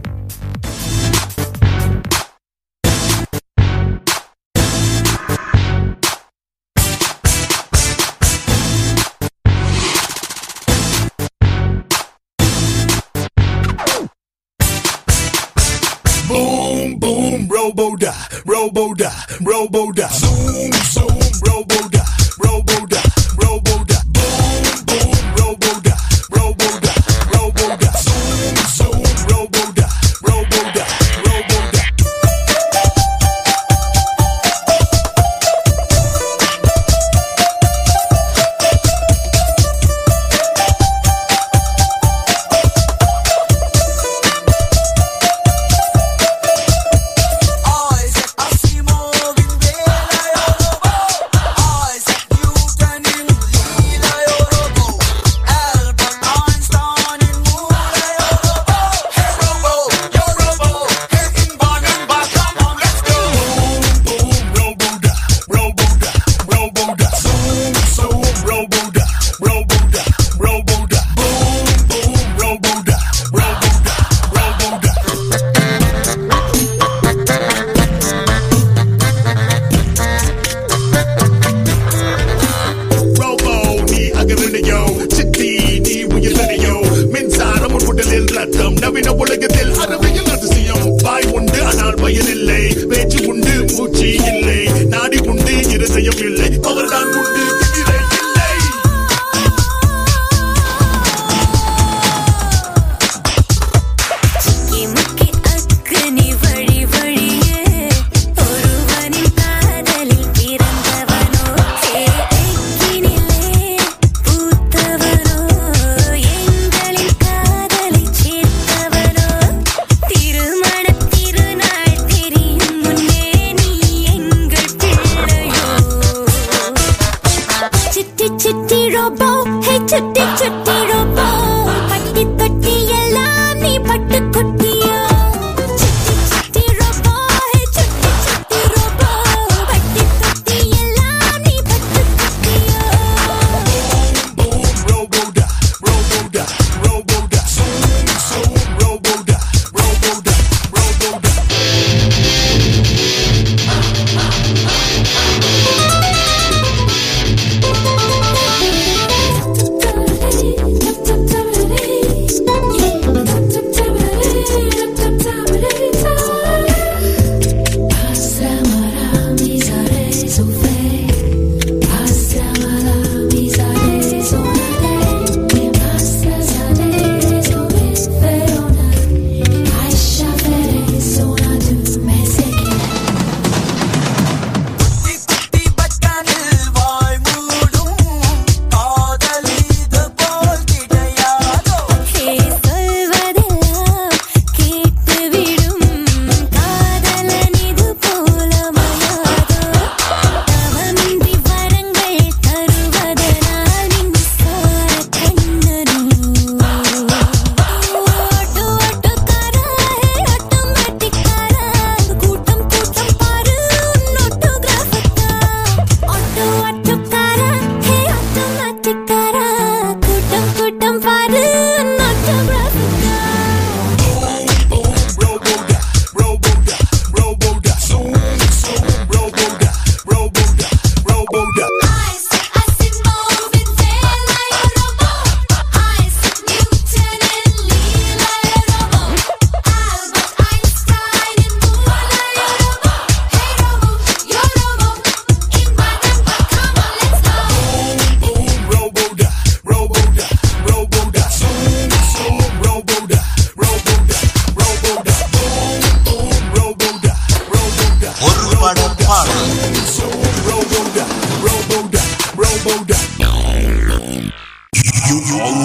Boom, boom, robo da, robo da, robo da. Zoom, zoom, robo da, robo da, robo da. Boom, boom, robo da, robo da, robo da. Zoom, zoom, robo da, robo da, robo da. Robo நீ அகரணையோ சித்தி நீ உயிரணையோ மின்சாரம் உன் உடலில் ரத்தம் நவீன உலகத்தில் அறிவியல் அதிசயம் வாய் உண்டு ஆனால் பயன் இல்லை பேச்சு உண்டு மூச்சு இல்லை நாடி உண்டு இருதயம் இல்லை அவர்தான் உண்டு திமிரை இல்லை முக்கி அக்னி வழி வழியே ஒருவனின் காதலில் பிறந்தவனோ ஏக்கினிலே பூத்தவனோ எங்களின் காதலை சேர்த்தவனோ திருமண திருநாள் தெரியும் முன்னே நீ எங்கள் பிள்ளையோ சிட்டி சிட்டி ரோபோ ஹே சுட்டி சுட்டி ரோபோ பட்டி தொட்டி எல்லாம் நீ பட்டு குட்டியோ சிட்டி சிட்டி ரோபோ ஹே சுட்டி சுட்டி ரோபோ பட்டி தொட்டி எல்லாம் நீ பட்டு குட்டியோ Robo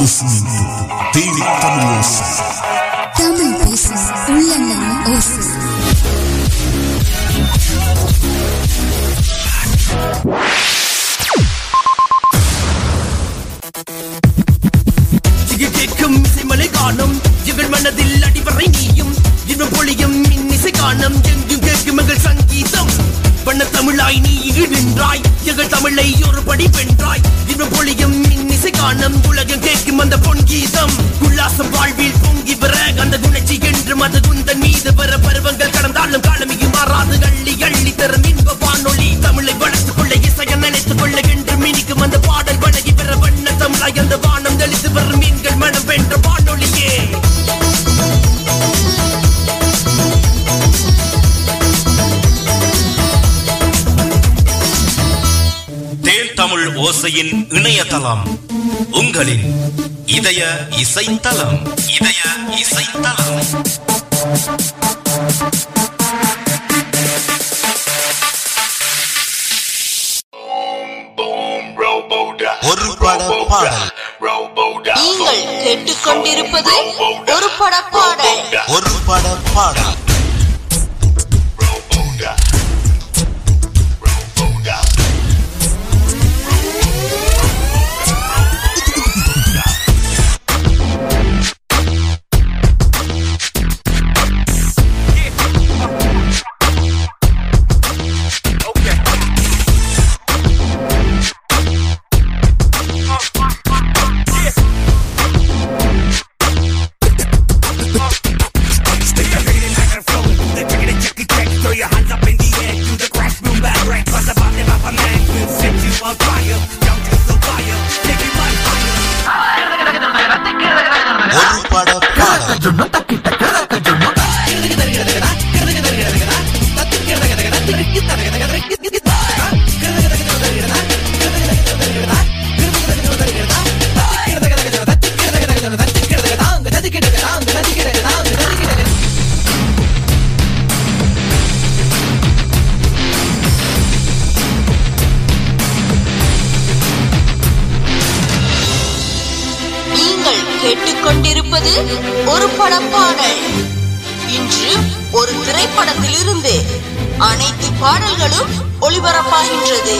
listening to Daily Tamil Tamil பேசும் உள்ளங்களின் ஓசை இங்கு கேட்கும் இசைமலை காணும் எங்கள் மனதில் அடிவரை நீயும் இன்னும் பொழியும் இன்னிசை காணும் எங்கும் கேட்கும் எங்கள் சங்கீதம் பண்ண தமிழாய் நீ இங்கு நின்றாய் எங்கள் தமிழை ஒரு படி வென்றாய் இன்னும் பொழியும் இன்னிசை காணும் உலகம் கேட்கும் அந்த பொன் கீதம் உல்லாசம் வாழ்வில் பொங்கி வர அந்த குணச்சி என்றும் அது குந்தன் மீது வர பருவங்கள் கடந்தாலும் காலமிகு மாறாது அள்ளி அள்ளி தரும் இன்ப வானொலி தமிழை வளர்த்துக் கொள்ள இசைய நினைத்துக் கொள்ள என்று மினிக்கும் அந்த பாடல் வழங்கி பெற வண்ண தமிழாய் அந்த வானம் தெளித்து வரும் மீன்கள் மனம் வென்ற வானொலியே தேன் தமிழ் ஓசையின் இணையதளம் உங்களின் இதய இசைத்தலம் இதய இசைத்தலம் ஒரு பட பாடல் நீங்கள் கேட்டுக்கொண்டிருப்பது ஒரு பட பாடல் ஒரு பட பாடல் ஒரு பட பாடல் நீங்கள் கேட்டுக்கொண்டிருப்பது ஒரு பட பாடல் இன்று ஒரு திரைப்படத்திலிருந்து அனைத்து பாடல்களும் ஒளிபரப்பாகின்றது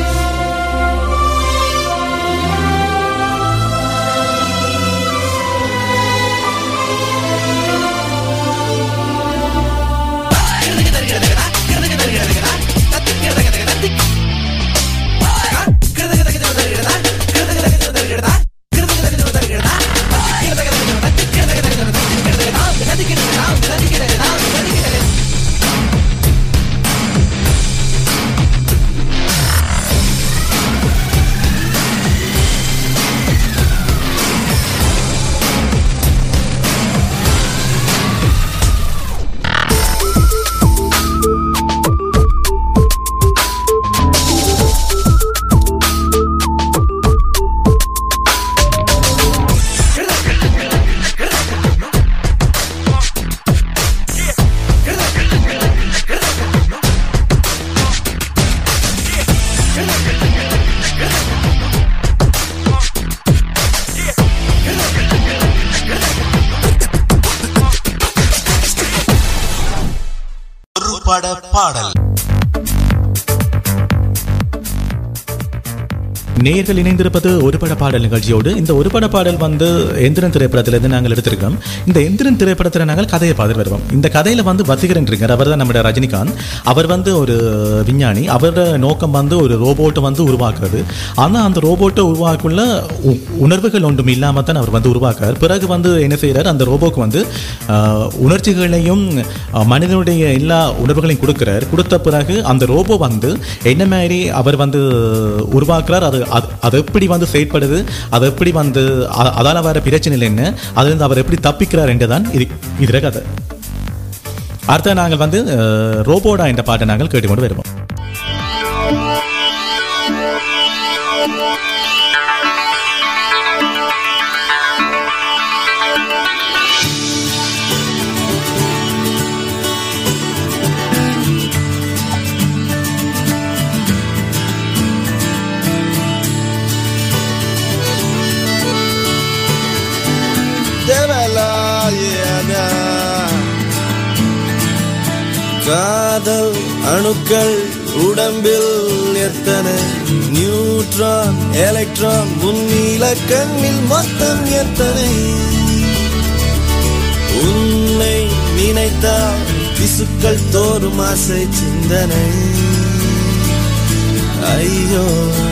ஒரு பட பாடல் நேர்கள் இணைந்திருப்பது ஒரு பட பாடல் நிகழ்ச்சியோடு இந்த ஒரு பட பாடல் வந்து எந்திரன் திரைப்படத்திலிருந்து நாங்கள் எடுத்திருக்கோம் இந்த எந்திரன் திரைப்படத்தில் நாங்கள் கதையை பார்த்துட்டு வருவோம் இந்த கதையில வந்து வசீகரன் இருக்கார் அவர் தான் நம்முடைய ரஜினிகாந்த் அவர் வந்து ஒரு விஞ்ஞானி அவரோட நோக்கம் வந்து ஒரு ரோபோட்டை வந்து உருவாக்குறது ஆனால் அந்த ரோபோட்டை உருவாக்குள்ள உ- உணர்வுகள் ஒன்றும் இல்லாமல் தான் அவர் வந்து உருவாக்குறார் பிறகு வந்து என்ன செய்கிறார் அந்த ரோபோக்கு வந்து ஆஹ், உணர்ச்சிகளையும் ஆஹ், மனிதனுடைய எல்லா உணர்வுகளையும் கொடுக்கிறார் கொடுத்த பிறகு அந்த ரோபோ வந்து என்ன மாதிரி அவர் வந்து உருவாக்குறார் அது அது- அது எப்படி வந்து செயற்படுது அது எப்படி வந்து அ- அதால வர பிரச்சனை என்ன அதுலேருந்து அவர் எப்படி தப்பிக்கிறார் என்றுதான் இது இதில் கதை அடுத்த நாங்கள் வந்து அஹ், ரோபோடா என்ற பாட்டை நாங்கள் கேட்டுக்கொண்டு வருவோம் ஆ காதல் அணுக்கள் உடம்பில் எத்தனை நியூட்ரான் எலக்ட்ரான் முன்னில கண்ணில் மொத்தம் எத்தனை உன்னை நினைத்தால் பிசுக்கள் தோறும் ஆசை சிந்தனை ஐயோ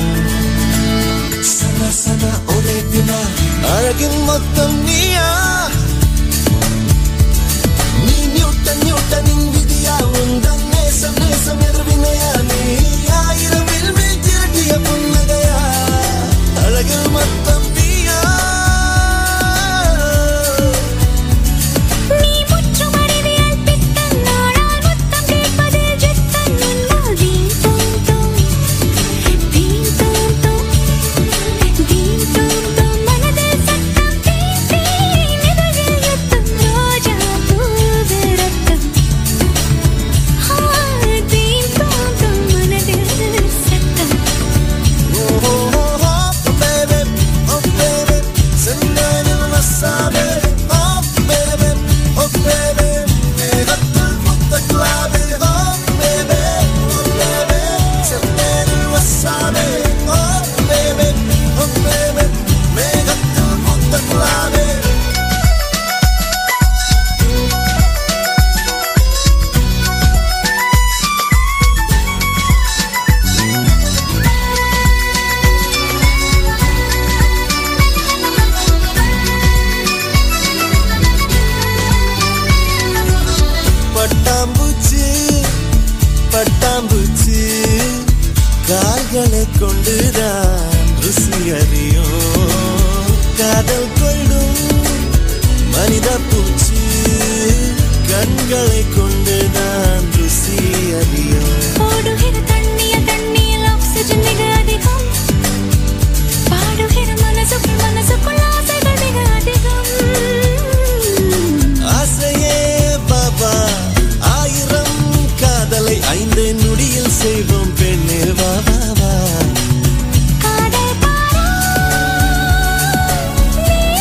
சன சன ஒரே குணா அழகின் மொத்தம் நீயா நீ நியூட்டன் நியூட்டனின் விதியா உந்தன் நேசம் நேசம் எதிர்வினையா நீ ஆயிரம் வில்வில் திரட்டிய புன்னகையா அழகில் மொத்தம் நீயா நீ முற்றும் அறிவியல் பித்தன் நாடால் முத்தம் கேட்பதில் ஜித்தன் உன்னால் தீம் தோம் தோம் தீம் தோம் தோம் தீம் தோம் தோம் மனதில் சத்தம் தீம் தீம் இதழில் யுத்தம் ரோஜா பூவு ரத்தம் ஆ, தீம் தோம் தோம் மனதில் சத்தம் பட்டாம்பூச்சி பட்டாம்பூச்சி கால்களை கொண்டுதான் ருசி அறியும் காதல் கொள்ளும் மனித பூச்சி கண்களை கொண்டுதான் ருசி அறியும் ஓடுகிற தண்ணிய தண்ணியில் ஆக்சிஜன் மிக அதிகம் பாடுகிற மனசுக்குள் மனசுக்குள் ஆசைகள் மிக அதிகம் ஆசையே பாபா ஆயிரம் காதலை ஐந்து நொடியில் செய்வோம் பெண்ணே வா வா வா காதல் பாரா நீ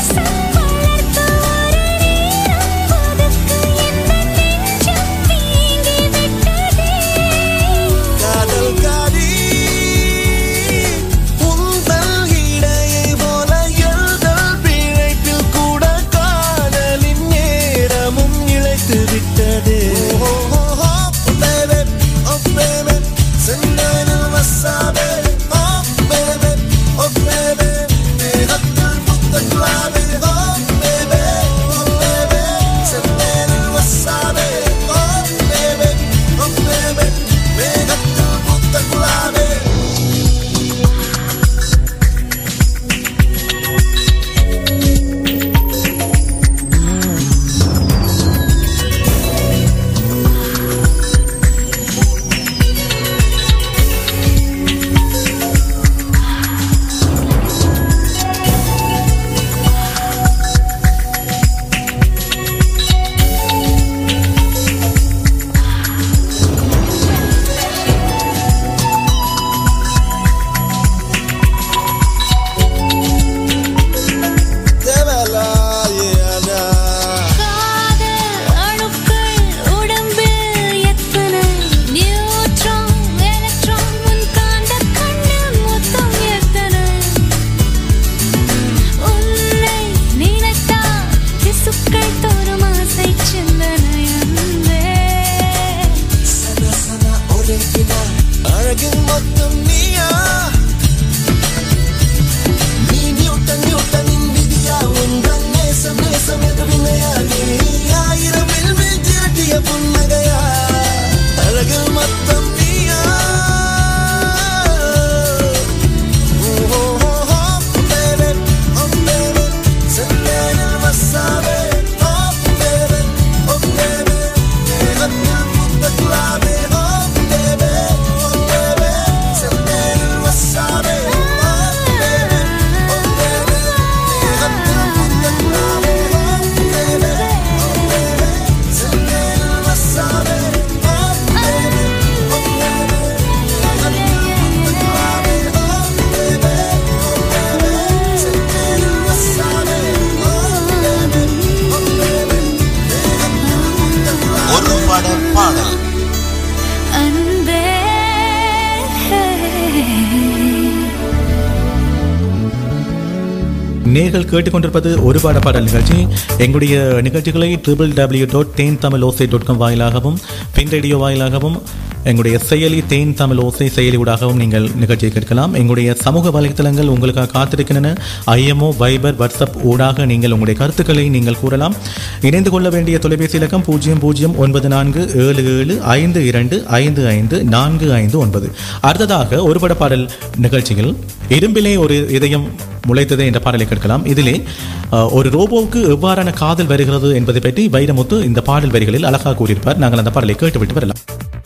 நேர்கள் கேட்டுக்கொண்டிருப்பது ஒரு பாட பாடல் நிகழ்ச்சி எங்களுடைய நிகழ்ச்சிகளை triple W dot Then Tamil Osai dot com வாயிலாகவும் பின் ரேடியோ வாயிலாகவும் எங்களுடைய செயலி தேன் தமிழ் ஓசை செயலி ஊடாகவும் நீங்கள் நிகழ்ச்சியை கேட்கலாம் எங்களுடைய சமூக வலைத்தளங்கள் உங்களுக்காக காத்திருக்கின்றன ஐஎம்ஓ வைபர் வாட்ஸ்அப் ஊடாக நீங்கள் உங்களுடைய கருத்துக்களை நீங்கள் கூறலாம் இணைந்து கொள்ள வேண்டிய தொலைபேசி இலக்கம் பூஜ்ஜியம் பூஜ்ஜியம் ஒன்பது நான்கு ஏழு ஏழு ஐந்து இரண்டு ஐந்து ஐந்து நான்கு ஐந்து ஒன்பது அடுத்ததாக ஒரு பட பாடல் நிகழ்ச்சியில் இரும்பிலே ஒரு இதயம் முளைத்தது என்ற பாடலை கேட்கலாம் இதிலே அஹ், ஒரு ரோபோவுக்கு எவ்வாறான காதல் வருகிறது என்பதை பற்றி வைரமுத்து இந்த பாடல் வரிகளில் அழகாக கூறியிருப்பார் நாங்கள் அந்த பாடலை கேட்டுவிட்டு வரலாம்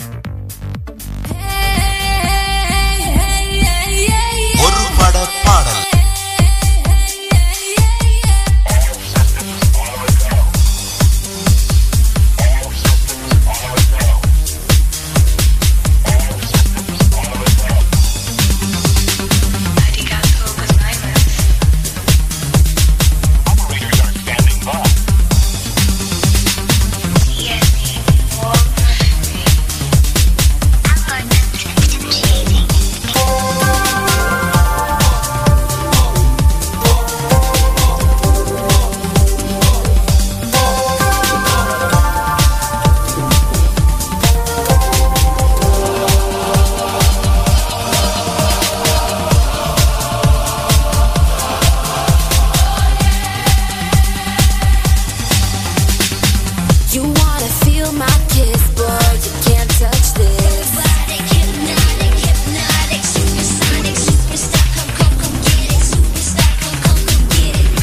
ஒரு பட பாடல் You wanna feel my kiss, but you can't touch this. Hypnotic, hypnotic, hypnotic, supersonic, superstar. Come, come, come get it, superstar. Come, come, come get it.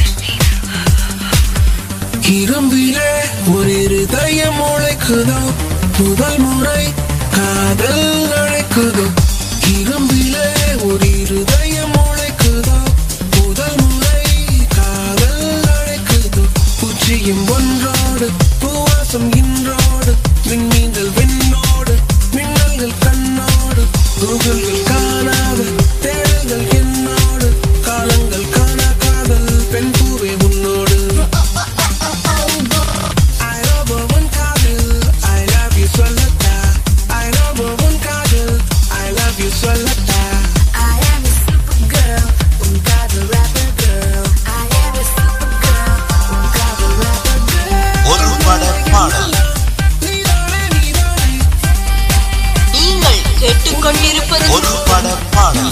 இரும்பிலே ஒரு இருதயம் உழைக்குதோ முதல் முறை காதல் அழைக்குதோ இரும்பிலே ஒரு இருதயம் உழைக்குதோ முதல் முறை காதல் அழைக்குதோ பூச்சியும் ஒன்றோடு பூவாசம் இன்றோடு விண்மீன்கள் விண்ணோடு மின்னல்கள் கண்ணோடு கூகுள்கள் காணாத தேடல்கள் என்னோடு காலங்கள் காணா காதல் பெண் பூவே உன்னோடு I love one காதல் I love you சொல்லட்டா I love one காதல் I love you சொல்லட்டா I am a super girl, un காதல் rapper girl. I am a super girl, un காதல் rapper girl. ஒரு பட பாடல் நீங்கள் கேட்டுக்கொண்டிருப்பது ஒரு பட பாடல்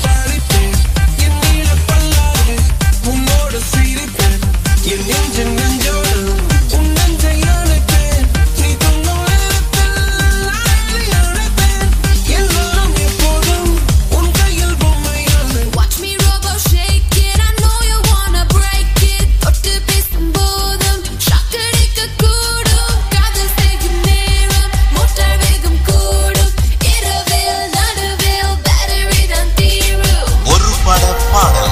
உன்னோடு சிரிப்பேன் என் நெஞ்சின் நெஞ்சோடு உன் நெஞ்சை அணைப்பேன் நீ தொங்கும் நேரத்தில் அழகை அழைப்பேன் எல்லாம் எப்போதும் உன் கையில் பொம்மையான Watch me robo shake it, I know you wanna break it. தொட்டு பேசும் போதும் shock அடிக்க கூடும். காதல் செய்யும் நேரம் motor வேகம் கூடும். இரவில் நடுவில் battery தான் தீரும். ஒரு பட பாடல்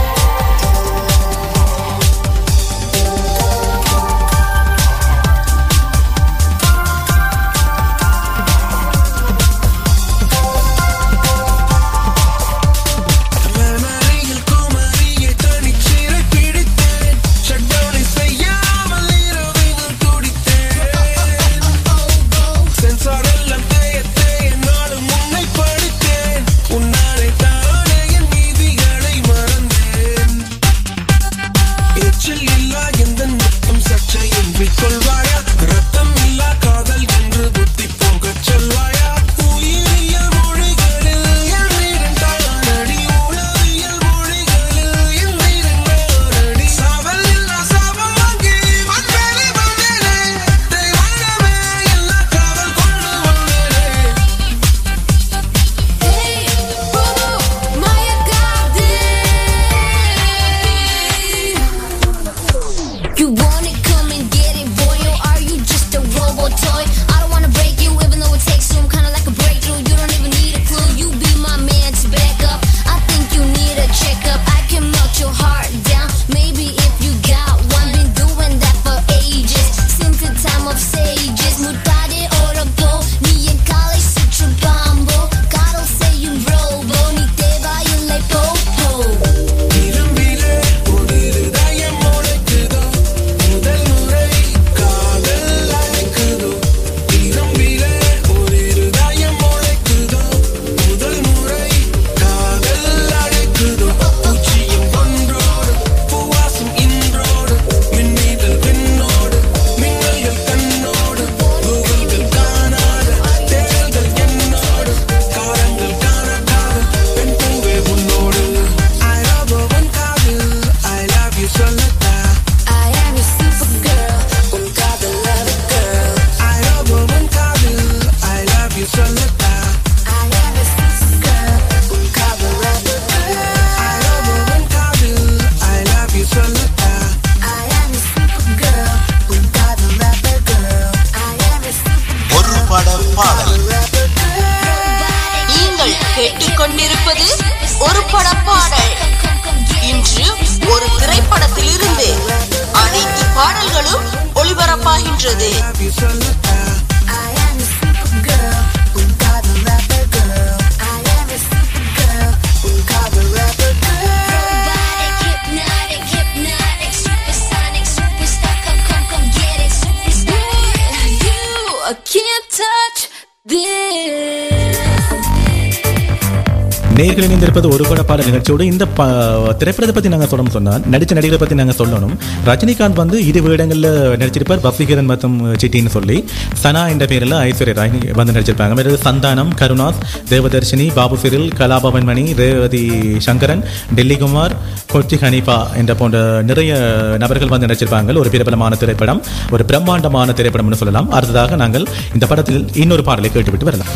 மனதில் குமரியை தனிச்சிறை பிடித்தேன் ஷட்டவுனை செய்யாமல் இரவினில் துடித்தேன் சென்சார் எல்லாம் தேய தேய நாடும் உன்னை படித்தேன் உன்னாலே தானே என் நீதிகளை மறந்தேன் எச்சில் இல்லா எந்த நட்பும் சர்ச்சை என்று கொள்வாயா ரத்தம் இல்லா காதல் என்று புத்தி போகச் சொல்வாயா உயிரியல் மொழிகளில் என் வீரன் தானடி உளவியல் மொழிகளில் என் வீரன் நானடி சாவல் இல்லா சாபம் வாங்கி வந்தேனே வந்தேனே தெய்வானமே எல்லா காதல் கொண்டு வந்தேனே Hey, robo, மயக்காதே. You want it, come and get it, boy, or are you just a robo toy? I don't wanna break you, even though it takes some kinda like a breakthrough. You don't even need a clue, you be my man to back up. I think you need a checkup. I can melt your heart down, maybe if you got one. Been doing that for ages, since the time of sages. Mutare orago, ni en kale sutra bambo. God'll say you robo, ni te va you like po-po. இரும்பிலே ஒரு இதயம் முளைக்குதோ வருகின்றது Can't touch this. நேர்கள் இணைந்திருப்பது ஒரு கூட பாடல் நிகழ்ச்சியோடு இந்த ப- திரைப்படத்தை பற்றி நாங்கள் சொல்லணும் சொன்னால் நடித்த நடிகரை பற்றி நாங்கள் சொல்லணும் ரஜினிகாந்த் வந்து இரு வேடங்களில் நடிச்சிருப்பார் வசீகரன் மற்றும் சிட்டின்னு சொல்லி சனா என்ற பேரில் ஐஸ்வர்யா ராய் வந்து நடிச்சிருப்பாங்க வேறு சந்தானம் கருணாஸ் தேவதர்ஷினி பாபு சிறில் கலாபவன் மணி ரேவதி சங்கரன் டெல்லி குமார் கொச்சி ஹனீஃபா என்ற போன்ற நிறைய நபர்கள் வந்து நடிச்சிருப்பாங்க ஒரு பிரபலமான திரைப்படம் ஒரு பிரம்மாண்டமான திரைப்படம்னு சொல்லலாம் அடுத்ததாக நாங்கள் இந்த படத்தில் இன்னொரு பாடலை கேட்டுவிட்டு வரலாம்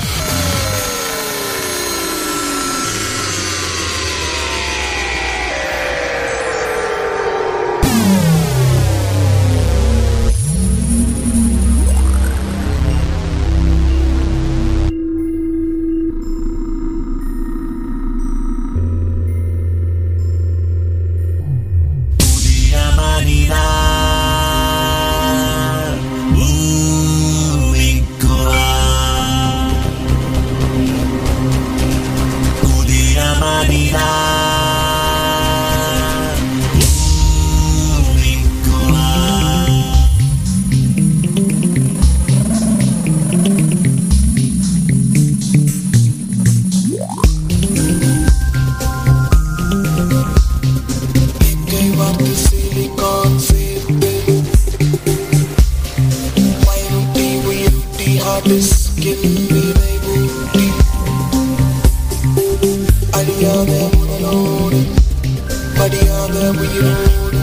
அழியாத உடலோடு படியாத உயிரோடு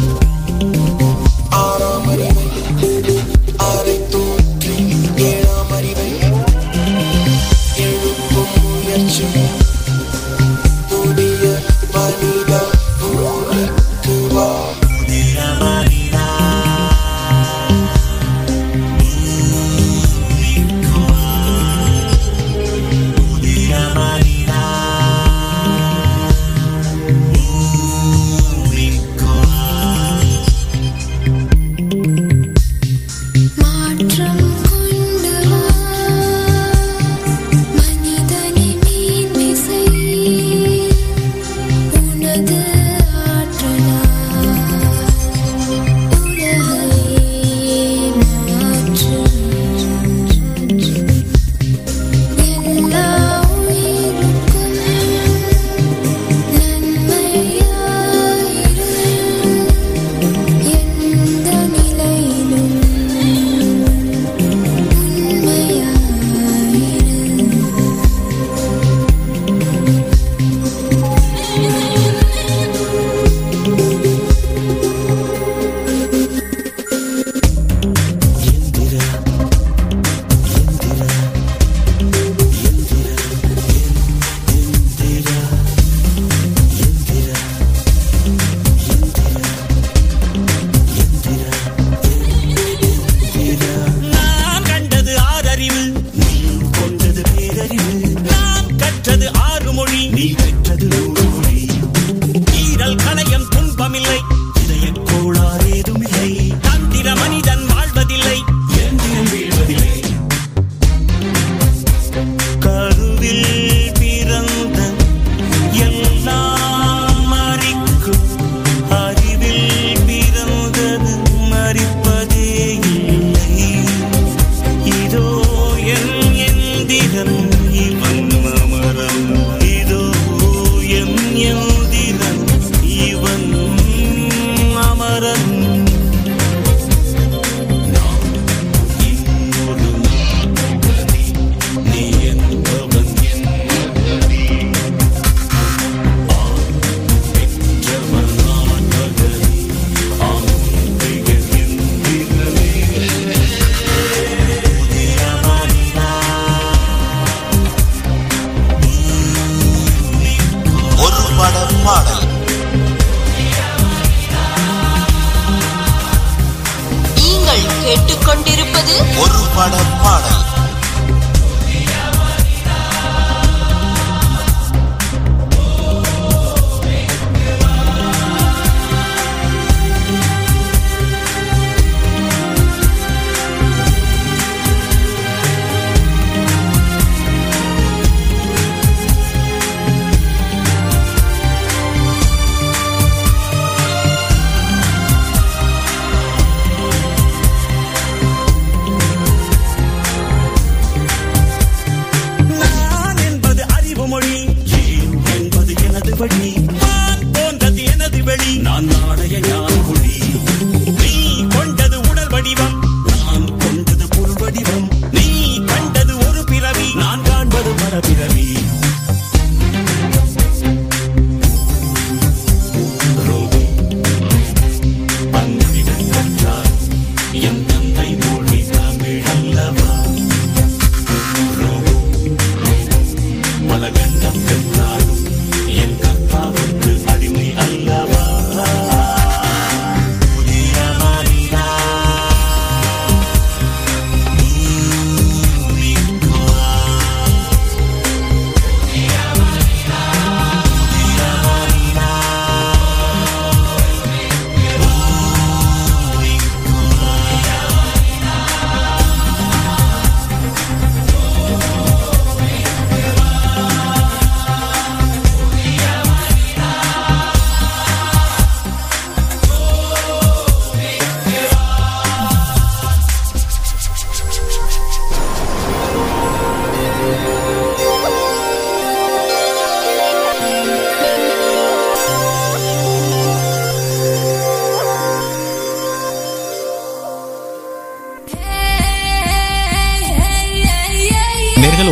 ஆறாம் அறிவை ஆறை தூக்கி ஏழாம் அறிவை எழுப்பும் முயற்சி புதிய மனித உலகுக்கு வா மாற்றம் கொண்டு வா மனிதனே மீன்மிசை உனது ஆற்றலால் உலகை மாற்று எல்லா உயிருக்கும் நன்மையாயிரு எந்த நிலையிலும் நான் கண்டது ஆறறிவு நீ கொண்டது பேரறிவு நான் கற்றது ஆறு மொழி நீ பெற்றது நூறு மொழி ஈரல் களையம் துன்பமில்லை இதய கோளாறேதுமில்லை தந்திர மனிதன் வாழ்வதில்லை எந்திரம் வீழ்வதில்லை கருவில் பிறந்த எல்லாம் மறிக்கும் அறிவில் பிறந்தது மறிப்பதே இல்லை இதோ என் எந்திரன் இவன் அமரன் இதோ என் எந்திரன் இவன் அமரன் நான் இன்னொரு மகனே, நீ என்பவன் என்பதே ஆம் பெற்றவன் நான் மகனே ஆம் பெயர் எந்திரனே ஒரு பட பாடல் நீங்கள் கேட்டுக்கொண்டிருப்பது ஒரு பட பாடல் ஆ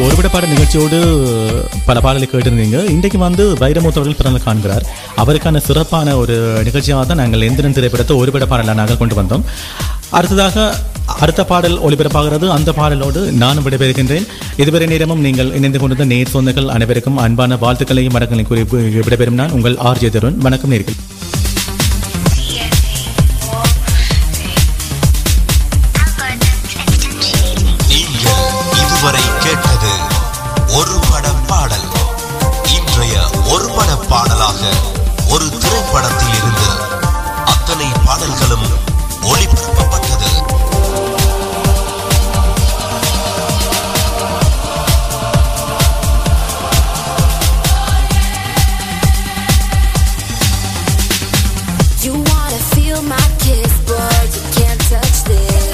ஒருவிட பாடல் நிகழ்ச்சியோடு பல பாடலை கேட்டிருந்தீங்க இன்றைக்கு வந்து வைரமுத்தவர்கள் பிறந்த காண்கிறார் அவருக்கான சிறப்பான ஒரு நிகழ்ச்சியாக தான் நாங்கள் எந்திரன் திரைப்படத்தை ஒருவிட பாடலை நாங்கள் கொண்டு வந்தோம் அடுத்ததாக அடுத்த பாடல் ஒளிபரப்பாகிறது அந்த பாடலோடு நானும் விடைபெறுகின்றேன் இதுவரை நேரமும் நீங்கள் இணைந்து கொண்டிருந்த நேர் சொந்தங்கள் அனைவருக்கும் அன்பான வாழ்த்துக்களையும் வணக்கங்களையும் கூறி விடைபெறும் நான் உங்கள் ஆர்ஜே தருண் வணக்கம் நேர்கள் நீங்கள் இதுவரை கேட்டது ஒரு பட பாடல் இன்றைய ஒரு பட பாடலாக ஒரு திரைப்படத்தில் இருந்து அத்தனை பாடல்களும் ஒளிபரப்பப்பட்டது You wanna feel my kiss, but you can't touch this.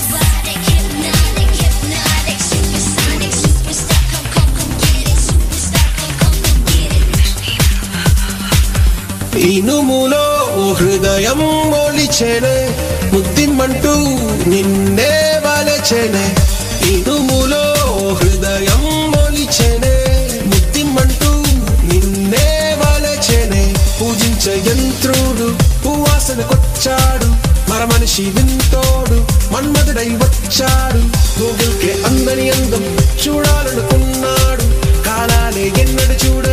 ఇనుములో హృదయం ఒలిచెనే ముద్దిమ్మంటూ నిన్నే వలచెనే ఇనుములో హృదయం ఒలిచెనే ముద్దిమ్మంటూ నిన్నే వలచెనే పూజించే యంత్రుడు పువ్వాసనకొచ్చాడు మర మనిషి వింతోడు మన్మధుడై వచ్చాడు గూగుల్కే అందని అందం చూడాలనుకున్నాడు కాలాలే ఎన్నడు చూడ